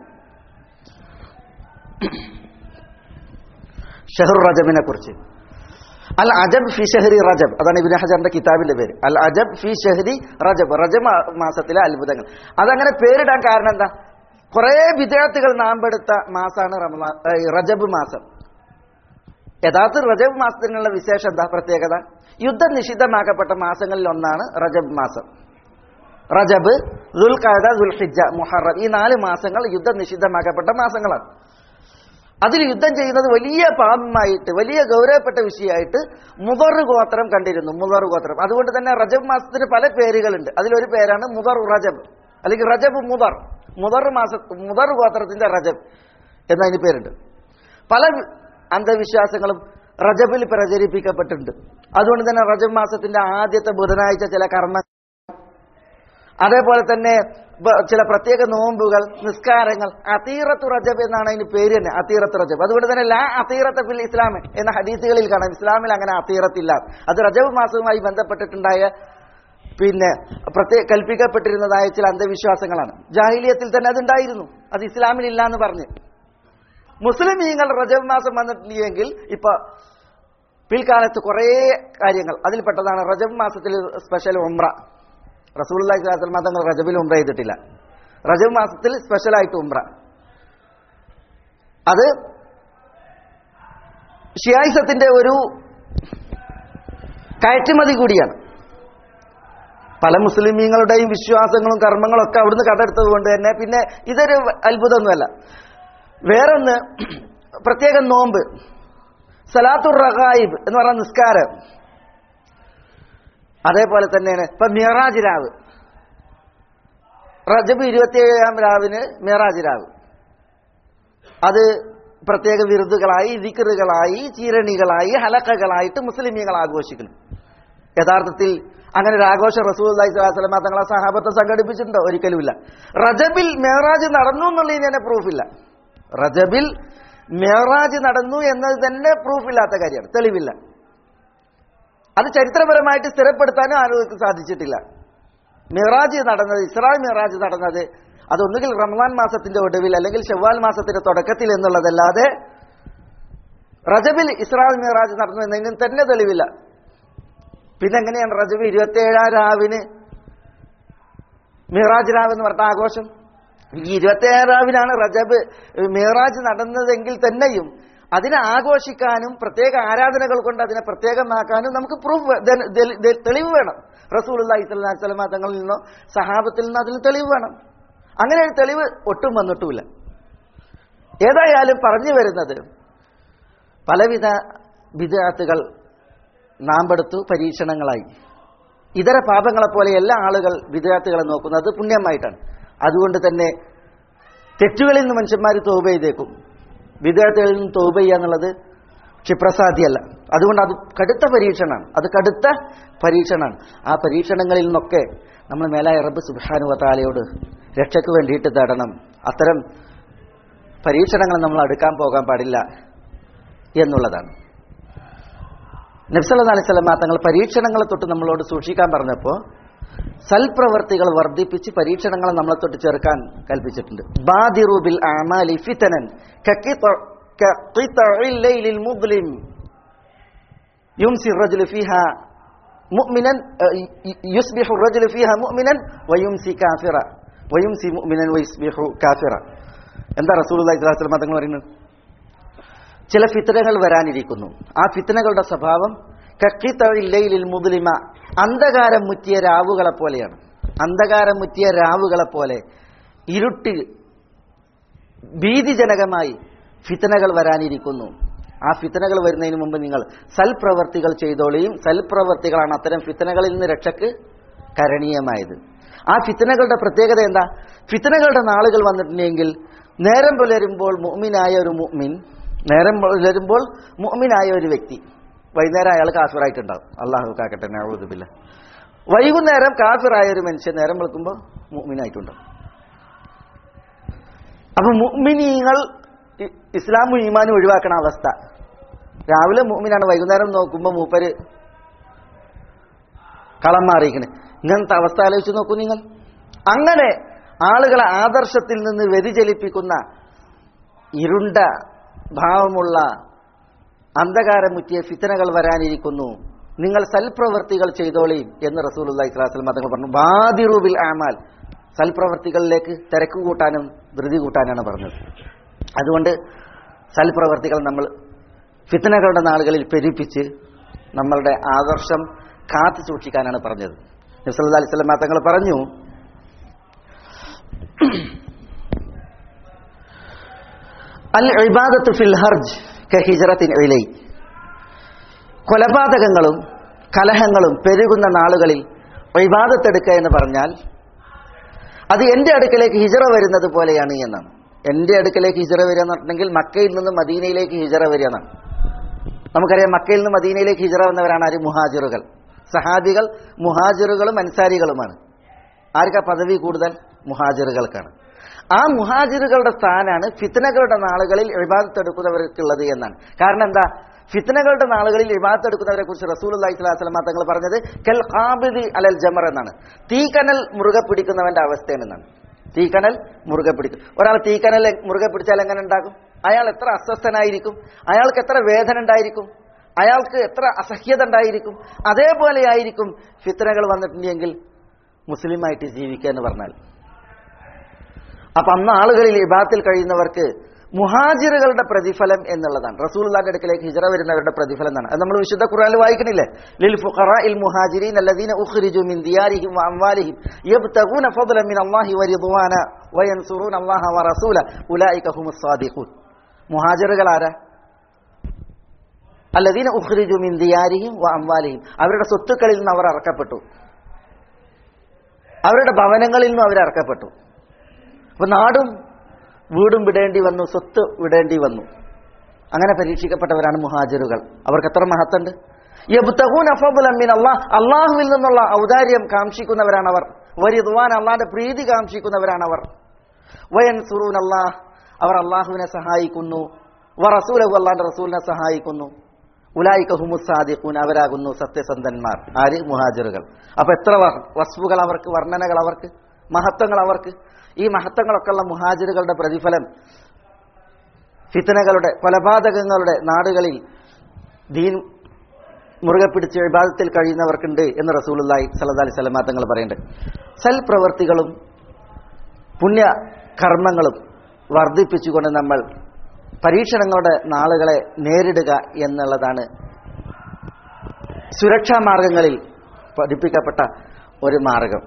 ഷെഹറു റജബിനെ കുറിച്ച് അൽ അജബ് ഫി ഷഹരി റജബ് അതാണ് ഇബിൻ ഹജറിന്റെ കിതാബിന്റെ പേര് അൽ അജബ് ഫി ഷഹരി റജബ് റജബ് മാസത്തിലെ അത്ഭുതങ്ങൾ അതങ്ങനെ പേരിടാൻ കാരണം എന്താ കുറെ വിദ്യാർത്ഥികൾ നാമ്പെടുത്ത മാസമാണ് റമദാൻ റജബ് മാസം യഥാർത്ഥ റജബ് മാസത്തിനുള്ള വിശേഷം എന്താ പ്രത്യേകത യുദ്ധം നിഷിദ്ധമാക്കപ്പെട്ട മാസങ്ങളിൽ ഒന്നാണ് റജബ് മാസം റജബ് ദുൽഖാദ ദുൽഹിജ മുഹറം ഈ നാല് മാസങ്ങൾ യുദ്ധം നിഷിദ്ധമാക്കപ്പെട്ട മാസങ്ങളാണ് അതിൽ യുദ്ധം ചെയ്യുന്നത് വലിയ പാപമായിട്ട് വലിയ ഗൗരവപ്പെട്ട വിഷയമായിട്ട് മുതർ ഗോത്രം കണ്ടിരുന്നു മുതർ ഗോത്രം അതുകൊണ്ട് തന്നെ റജബ് മാസത്തിന് പല പേരുകളുണ്ട് അതിലൊരു പേരാണ് മുതർ റജബ് അല്ലെങ്കിൽ റജബ് മുതർ മുതർ മാസ മുതർ ഗോത്രത്തിന്റെ റജബ് എന്നതിന് പേരുണ്ട് പല അന്ധവിശ്വാസങ്ങളും റജബിൽ പ്രചരിപ്പിക്കപ്പെട്ടിട്ടുണ്ട് അതുകൊണ്ട് തന്നെ റജബ് മാസത്തിന്റെ ആദ്യത്തെ ബുധനാഴ്ച ചില കർമ്മ അതേപോലെ തന്നെ ബ- ചില പ്രത്യേക നോമ്പുകൾ നിസ്കാരങ്ങൾ അതീറത്ത് റജബ് എന്നാണ് അതിന് പേര് തന്നെ അതീറത്ത് റജബ് അതുകൊണ്ട് തന്നെ ലാ അതീറത്ത് ഫിൽ ഇസ്ലാം എന്ന ഹദീസുകളിൽ കാണാം ഇസ്ലാമിൽ അങ്ങനെ അതീറത്തില്ല അത് റജബ് മാസവുമായി ബന്ധപ്പെട്ടിട്ടുണ്ടായ പിന്നെ പ്രത്യേക കൽപ്പിക്കപ്പെട്ടിരുന്നതായ ചില അന്ധവിശ്വാസങ്ങളാണ് ജാഹിലിയത്തിൽ തന്നെ അതുണ്ടായിരുന്നു അത് ഇസ്ലാമിൽ ഇല്ല എന്ന് പറഞ്ഞ് മുസ്ലിമീങ്ങൾ റജബ് മാസം വന്നിട്ടില്ലെങ്കിൽ ഇപ്പൊ പിൽക്കാലത്ത് കുറേ കാര്യങ്ങൾ അതിൽപ്പെട്ടതാണ് റജബ് മാസത്തിൽ സ്പെഷ്യൽ ഉംറ റസൂള്ളി സ്വലാത്തൽ തങ്ങൾ റജബിൽ ഉംറ ചെയ്തിട്ടില്ല റജബ് മാസത്തിൽ സ്പെഷ്യലായിട്ട് ഉംറ അത് ഷിയായിസത്തിന്റെ ഒരു കയറ്റുമതി കൂടിയാണ് പല മുസ്ലിമീങ്ങളുടെയും വിശ്വാസങ്ങളും കർമ്മങ്ങളും ഒക്കെ അവിടുന്ന് കടമെടുത്തത് കൊണ്ട് തന്നെ പിന്നെ ഇതൊരു അത്ഭുതമൊന്നുമല്ല വേറൊന്ന് പ്രത്യേകം നോമ്പ് സലാത്തുർ റഹായിബ് എന്ന് പറഞ്ഞ നിസ്കാരം അതേപോലെ തന്നെയാണ് ഇപ്പൊ മിറാജ് രാവ് റജബ് ഇരുപത്തിയേഴാം രാവിന് മിറാജ് രാവ് അത് പ്രത്യേക വിരുദുകളായി ദിക്കറുകളായി ചീരണികളായി ഹലക്കകളായിട്ട് മുസ്ലിമീങ്ങൾ ആഘോഷിക്കുന്നു യഥാർത്ഥത്തിൽ അങ്ങനെ ഒരു ആഘോഷം റസൂൽ സ്വലാസ്ലമ തങ്ങളെ സഹാബത്തെ സംഘടിപ്പിച്ചിട്ടുണ്ടോ ഒരിക്കലുമില്ല റജബിൽ മേറാജ് നടന്നു എന്നുള്ളതിന് തന്നെ പ്രൂഫില്ല റജബിൽ മേറാജ് നടന്നു എന്നത് തന്നെ പ്രൂഫില്ലാത്ത കാര്യമാണ് തെളിവില്ല അത് ചരിത്രപരമായിട്ട് സ്ഥിരപ്പെടുത്താനും ആളുകൾക്ക് സാധിച്ചിട്ടില്ല മിറാജ് നടന്നത് ഇസ്രായേൽ മിറാജ് നടന്നത് അതൊന്നുകിൽ റമദാൻ മാസത്തിന്റെ ഒടുവിൽ അല്ലെങ്കിൽ ഷവ്വാൽ മാസത്തിന്റെ തുടക്കത്തിൽ എന്നുള്ളതല്ലാതെ റജബിൽ ഇസ്രായേൽ മിറാജ് നടന്നു എന്നതിനും തന്നെ തെളിവില്ല പിന്നെ എങ്ങനെയാണ് റജബ് ഇരുപത്തിയേഴാം രാവിന് മിറാജ് രാവ് എന്ന് പറഞ്ഞ ആഘോഷം ഈ ഇരുപത്തിയേഴാം രാവിനാണ് റജബ് മിറാജ് നടന്നതെങ്കിൽ തന്നെയും അതിനെ ആഘോഷിക്കാനും പ്രത്യേക ആരാധനകൾ കൊണ്ട് അതിനെ പ്രത്യേകമാക്കാനും നമുക്ക് പ്രൂഫ് തെളിവ് വേണം റസൂൽ അള്ളാഹി സ്വലാമ തങ്ങളിൽ നിന്നോ സഹാബത്തിൽ നിന്നോ അതിന് തെളിവ് വേണം അങ്ങനെ ഒരു തെളിവ് ഒട്ടും വന്നിട്ടുമില്ല ഏതായാലും പറഞ്ഞു വരുന്നത് പലവിധ വിദ്യാർത്ഥികൾ നാമ്പെടുത്തു പരീക്ഷണങ്ങളായി ഇതര പാപങ്ങളെപ്പോലെ എല്ലാ ആളുകൾ വിദ്യാർത്ഥികളെ നോക്കുന്നത് പുണ്യമായിട്ടാണ് അതുകൊണ്ട് തന്നെ തെറ്റുകളിൽ നിന്ന് മനുഷ്യന്മാർ തോപ ചെയ്തേക്കും വിദ്യാർത്ഥികളിൽ നിന്ന് തോപ ചെയ്യുക എന്നുള്ളത് ക്ഷിപ്രസാധ്യല്ല അതുകൊണ്ട് അത് കടുത്ത പരീക്ഷണമാണ് അത് കടുത്ത പരീക്ഷണമാണ് ആ പരീക്ഷണങ്ങളിൽ നിന്നൊക്കെ നമ്മൾ മേലായ റബ്ബ് സുബാനുവത്താലയോട് രക്ഷയ്ക്ക് വേണ്ടിയിട്ട് തേടണം അത്തരം പരീക്ഷണങ്ങൾ നമ്മൾ അടുക്കാൻ പോകാൻ പാടില്ല എന്നുള്ളതാണ് നബ്സല്ലാ അലൈഹി സ്വലമ തങ്ങൾ പരീക്ഷണങ്ങളെ തൊട്ട് നമ്മളോട് സൂക്ഷിക്കാൻ പറഞ്ഞപ്പോൾ സൽപ്രവർത്തികൾ വർദ്ധിപ്പിച്ച് പരീക്ഷണങ്ങളെ നമ്മളെ തൊട്ട് ചേർക്കാൻ കൽപ്പിച്ചിട്ടുണ്ട് ബാദിറുബിൽ അമാലി ഫിതനൻ كقطع الليل المظلم يمسي الرجل فيها مؤمنا يصبح الرجل فيها مؤمنا ويمسي كافرا ويمسي مؤمنا ويصبح كافرا എന്താ റസൂലുള്ളാഹി സ്വല്ലല്ലാഹു അലൈഹി വസല്ലം തങ്ങൾ പറയുന്നത് ചില ഫിത്തനകൾ വരാനിരിക്കുന്നു ആ ഫിത്തനകളുടെ സ്വഭാവം കക്കിത്തഴില്ലയിൽ മുതലിമ അന്ധകാരം മുറ്റിയ രാവുകളെ പോലെയാണ് അന്ധകാരം മുറ്റിയ രാവുകളെ പോലെ ഇരുട്ട് ഭീതിജനകമായി ഫിത്തനകൾ വരാനിരിക്കുന്നു ആ ഫിത്തനകൾ വരുന്നതിന് മുമ്പ് നിങ്ങൾ സൽപ്രവർത്തികൾ ചെയ്തോളിയും സൽപ്രവർത്തികളാണ് അത്തരം ഫിത്തനകളിൽ നിന്ന് രക്ഷക്ക് കരണീയമായത് ആ ഫിത്തനകളുടെ പ്രത്യേകത എന്താ ഫിത്തനകളുടെ നാളുകൾ വന്നിട്ടുണ്ടെങ്കിൽ നേരം പുലരുമ്പോൾ മുഅ്മിനായ ഒരു മുഅ്മിൻ നേരം പുലരുമ്പോൾ മുഅ്മിനായ ഒരു വ്യക്തി വൈകുന്നേരം അയാൾ കാഫിറായിട്ടുണ്ടാവും അള്ളാഹു കാക്കട്ടെ നഴുതുമില്ല വൈകുന്നേരം കാഫിറായ ഒരു മനുഷ്യൻ നേരം വെളുക്കുമ്പോൾ മുഅ്മിനായിട്ടുണ്ടാവും അപ്പൊ മുഅ്മിനീങ്ങൾ ഇ- ഇസ്ലാമും ഈമാനും ഒഴിവാക്കണ അവസ്ഥ രാവിലെ മുഅ്മിനാണ് വൈകുന്നേരം നോക്കുമ്പോൾ മൂപ്പര് കളം മാറിയിരിക്കണേ ഇങ്ങനത്തെ അവസ്ഥ ആലോചിച്ച് നോക്കൂ നിങ്ങൾ അങ്ങനെ ആളുകളെ ആദർശത്തിൽ നിന്ന് വ്യതിചലിപ്പിക്കുന്ന ഇരുണ്ട ഭാവമുള്ള അന്ധകാരം മുറ്റിയ ഫിത്തനകൾ വരാനിരിക്കുന്നു നിങ്ങൾ സൽപ്രവർത്തികൾ ചെയ്തോളീം എന്ന് റസൂലുള്ളാഹി സ്വല്ലല്ലാഹു അലൈഹി വസല്ലം തങ്ങൾ പറഞ്ഞു ബാദിറുബിൽ ആമാൽ സൽപ്രവർത്തികളിലേക്ക് തിരക്ക് കൂട്ടാനും ധൃതി കൂട്ടാനാണ് പറഞ്ഞത് അതുകൊണ്ട് സൽപ്രവർത്തികൾ നമ്മൾ ഫിത്തനകളുടെ നാളുകളിൽ പെരുപ്പിച്ച് നമ്മളുടെ ആദർശം കാത്തു സൂക്ഷിക്കാനാണ് പറഞ്ഞത് നബ്സല്ലാ അലൈഹി സ്വലം തങ്ങൾ പറഞ്ഞു അൽ ഇബാദത്ത് ഫിൽ ഹർജ് ഹിജറത്തിൻ ഇലൈ കൊലപാതകങ്ങളും കലഹങ്ങളും പെരുകുന്ന നാളുകളിൽ ഇബാദത്തെടുക്കുക എന്ന് പറഞ്ഞാൽ അത് എൻ്റെ അടുക്കലേക്ക് ഹിജറ വരുന്നത് പോലെയാണ് എന്നാണ് എൻ്റെ അടുക്കലേക്ക് ഹിജറ വരിക എന്ന് പറഞ്ഞിട്ടുണ്ടെങ്കിൽ മക്കയിൽ നിന്ന് മദീനയിലേക്ക് ഹിജറ വരിക എന്നാണ് നമുക്കറിയാം മക്കയിൽ നിന്ന് മദീനയിലേക്ക് ഹിജറ വന്നവരാണ് ആര് മുഹാജിറുകൾ സഹാബികൾ മുഹാജിറുകളും അൻസാരികളുമാണ് ആർക്കാ പദവി കൂടുതൽ മുഹാജിറുകൾക്കാണ് ആ മുഹാജിറുകളുടെ സ്ഥാനാണ് ഫിത്തനകളുടെ നാളുകളിൽ ഇബാദത്തെടുക്കുന്നവർക്കുള്ളത് എന്നാണ് കാരണം എന്താ ഫിത്തനകളുടെ നാളുകളിൽ ഇബാദത്തെടുക്കുന്നവരെ കുറിച്ച് റസൂൽ അള്ളഹി സ്വലാസ്ലമ തങ്ങൾ പറഞ്ഞത് കെൽ ഹാബിദി അലൽ ജമർ എന്നാണ് തീക്കനൽ മുറുകെ പിടിക്കുന്നവന്റെ അവസ്ഥയെന്നാണ് തീക്കനൽ മുറുകെ പിടിക്കും ഒരാൾ തീക്കനൽ മുറുകെ പിടിച്ചാൽ എങ്ങനെ ഉണ്ടാകും അയാൾ എത്ര അസ്വസ്ഥനായിരിക്കും അയാൾക്ക് എത്ര വേദന ഉണ്ടായിരിക്കും അയാൾക്ക് എത്ര അസഹ്യത ഉണ്ടായിരിക്കും അതേപോലെയായിരിക്കും ഫിത്തനകൾ വന്നിട്ടുണ്ടെങ്കിൽ മുസ്ലിമായിട്ട് ജീവിക്കുക എന്ന് പറഞ്ഞാൽ അപ്പൊ അന്ന് ആളുകളിൽ ഇബാത്തിൽ കഴിയുന്നവർക്ക് മുഹാജിറുകളുടെ പ്രതിഫലം എന്നുള്ളതാണ് റസൂലുള്ളാന്റെ അടുക്കലേക്ക് ഹിജറ വരുന്നവരുടെ പ്രതിഫലം എന്നാണ് അത് നമ്മൾ വിശുദ്ധ ഖുർആനിൽ വായിക്കണില്ലേ ലിൽ ഫുഖറാഇൽ മുഹാജിരീൻ അല്ലദീന ഉഖ്രിജു മിൻ ദിയാരിഹിം വഅംവാലിഹിം യബ്തഗൂന ഫദ്ലൻ മിൻ അല്ലാഹി വറിദ്വാന വയൻസുറൂന അല്ലാഹ വറസൂല ഉലൈക ഹുമുസ് സാദിഖൂൻ മുഹാജിറുകൾ ആരാ അല്ലദീന ഉഖ്രിജു മിൻ ദിയാരിഹിം വഅംവാലിഹിം അവരുടെ സ്വത്തുക്കളിൽ നിന്ന് അവർ അറക്കപ്പെട്ടു അവരുടെ ഭവനങ്ങളിൽ നിന്നും അവർ ഇറക്കപ്പെട്ടു അപ്പൊ നാടും വീടും വിടേണ്ടി വന്നു സ്വത്ത് വിടേണ്ടി വന്നു അങ്ങനെ പരീക്ഷിക്കപ്പെട്ടവരാണ് മുഹാജിറുകൾ അവർക്ക് എത്ര മഹത്തുണ്ട് അള്ളാഹുവിൽ നിന്നുള്ള ഔദാര്യം കാക്ഷിക്കുന്നവരാണ് അവർ വരിദ്വാൻ അള്ളാന്റെ പ്രീതി കാക്ഷിക്കുന്നവരാണ് അവർ വയൻ സുറൂൻ അള്ളാഹ് അവർ അള്ളാഹുവിനെ സഹായിക്കുന്നു വ റസൂലഹു അള്ളാന്റെ റസൂലിനെ സഹായിക്കുന്നു ഉലായിക ഹുമുസാദിഖൂൻ അവരാകുന്നു സത്യസന്ധന്മാർ ആര് മുഹാജിറുകൾ അപ്പൊ എത്ര വസ്തുകൾ അവർക്ക് വർണ്ണനകൾ അവർക്ക് മഹത്വങ്ങൾ അവർക്ക് ഈ മഹത്വങ്ങളൊക്കെ ഉള്ള മുഹാജിറുകളുടെ പ്രതിഫലം ഫിത്തനകളുടെ കൊലപാതകങ്ങളുടെ നാടുകളിൽ ദീൻ മുറുകെ പിടിച്ച് വിവാദത്തിൽ കഴിയുന്നവർക്കുണ്ട് എന്ന് റസൂലുല്ലായി സല്ലല്ലാഹി അലൈഹി വസല്ലം തങ്ങൾ പറയുന്നുണ്ട് സൽപ്രവർത്തികളും പുണ്യ കർമ്മങ്ങളും വർദ്ധിപ്പിച്ചുകൊണ്ട് നമ്മൾ പരീക്ഷണങ്ങളുടെ നാളുകളെ നേരിടുക എന്നുള്ളതാണ് സുരക്ഷാ മാർഗങ്ങളിൽ പഠിപ്പിക്കപ്പെട്ട ഒരു മാർഗം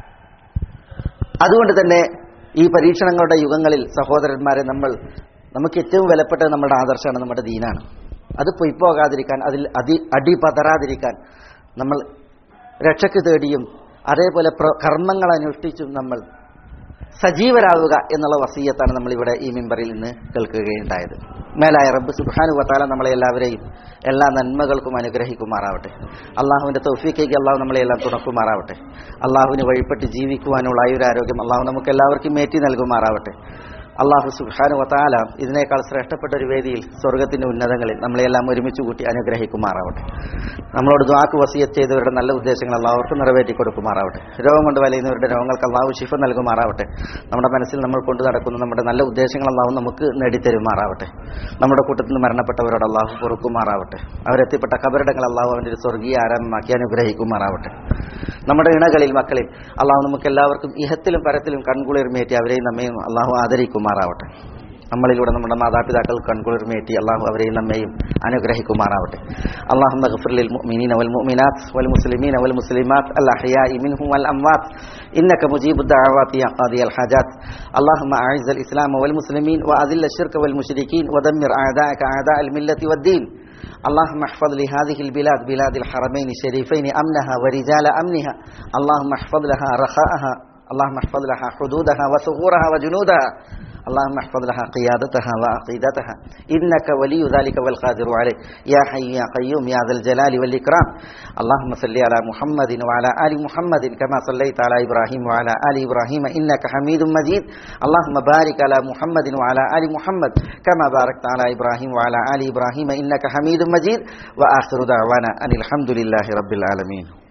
അതുകൊണ്ട് തന്നെ ഈ പരീക്ഷണങ്ങളുടെ യുഗങ്ങളിൽ സഹോദരന്മാരെ നമ്മൾ നമുക്ക് ഏറ്റവും വിലപ്പെട്ട നമ്മുടെ ആദർശമാണ് നമ്മുടെ ദീനാണ് അത് പൊയ്പോകാതിരിക്കാൻ അതിൽ അതി അടി പതറാതിരിക്കാൻ നമ്മൾ രക്ഷയ്ക്ക് തേടിയും അതേപോലെ കർമ്മങ്ങൾ അനുഷ്ഠിച്ചും നമ്മൾ സജീവരാവുക എന്നുള്ള വസീയത്താണ് നമ്മളിവിടെ ഈ മിമ്പറിൽ നിന്ന് കേൾക്കുകയുണ്ടായത് മേലായ റബ്ബ് സുബാനു വത്താല നമ്മളെ എല്ലാവരെയും എല്ലാ നന്മകൾക്കും അനുഗ്രഹിക്കുമാറാവട്ടെ അള്ളാഹുവിന്റെ തൗഫീക്കേക്ക് അള്ളാഹു നമ്മളെല്ലാം തുണക്കുമാറാവട്ടെ അള്ളാഹുവിന് വഴിപ്പെട്ട് ജീവിക്കുവാനുള്ള ആയുരാരോഗ്യം അള്ളാഹു നമുക്ക് എല്ലാവർക്കും ഏറ്റി നൽകുമാറാവട്ടെ അള്ളാഹു സുഖാനു വത്താല ഇതിനേക്കാൾ ശ്രേഷ്ഠപ്പെട്ട ഒരു വേദിയിൽ സ്വർഗത്തിന്റെ ഉന്നതങ്ങളിൽ നമ്മളെല്ലാം ഒരുമിച്ച് കൂട്ടി അനുഗ്രഹിക്കുമാറാവട്ടെ നമ്മളോട് ദ്വാക്ക് വസിയത്ത് ചെയ്തവരുടെ നല്ല ഉദ്ദേശങ്ങൾ അള്ളാഹർക്ക് നിറവേറ്റി കൊടുക്കുമാറാവട്ടെ രോഗം കൊണ്ട് വലയുന്നവരുടെ രോഗങ്ങൾക്ക് അള്ളാഹു ശിഫ നൽകുമാറാവട്ടെ നമ്മുടെ മനസ്സിൽ നമ്മൾ കൊണ്ടു നടക്കുന്ന നമ്മുടെ നല്ല ഉദ്ദേശങ്ങൾ അള്ളാഹു നമുക്ക് നേടിത്തരുമാറാവട്ടെ നമ്മുടെ കൂട്ടത്തിൽ നിന്ന് മരണപ്പെട്ടവരോട് അള്ളാഹു പൊറുക്കുമാറാവട്ടെ അവരെത്തിപ്പെട്ട കബറിടങ്ങൾ അള്ളാഹു അവൻ്റെ ഒരു സ്വർഗീയ ആരാമമാക്കി അനുഗ്രഹിക്കുമാറാവട്ടെ നമ്മുടെ ഇണകളിൽ മക്കളിൽ അള്ളാഹു നമുക്ക് എല്ലാവർക്കും ഇഹത്തിലും പരത്തിലും കൺകുളിർമേറ്റി അവരെയും നമ്മയും അള്ളാഹു ആദരിക്കുമാറാവട്ടെ നമ്മളിലൂടെ നമ്മുടെ മാതാപിതാക്കൾ കൺകുളിർമേറ്റി അള്ളാഹു അവരെയും നമ്മയും അനുഗ്രഹിക്കുമാറാവട്ടെ അള്ളാഹു മഗ്ഫിറിൽ മുഅ്മിനീന വൽ മുഅ്മിനാത്ത് വൽ മുസ്ലിമീന വൽ മുസ്ലിമാത്ത് അൽ അഹ്യാഇ മിൻഹും വൽ അംവാത്ത് إنك مجيب الدعوات يا قاضي الحاجات اللهم أعز الإسلام والمسلمين وأذل الشرك والمشركين ودمر أعداءك أعداء الملة والدين اللهم احفظ لهذه البلاد بلاد الحرمين الشريفين أمنها ورجال أمنها اللهم احفظ لها رخاءها اللهم احفظ لها حدودها وثغورها وجنودها اللهم احفظ لها قيادتها وعقيدتها إنك ولي ذلك والقادر عليه يا حي يا قيوم يا ذا الجلال والإكرام اللهم صل على محمد وعلى آل محمد كما صليت على إبراهيم وعلى آل إبراهيم إنك حميد مجيد اللهم بارك على محمد وعلى آل محمد كما باركت على إبراهيم وعلى آل إبراهيم إنك حميد مجيد وآخر دعوانا أن الحمد لله رب العالمين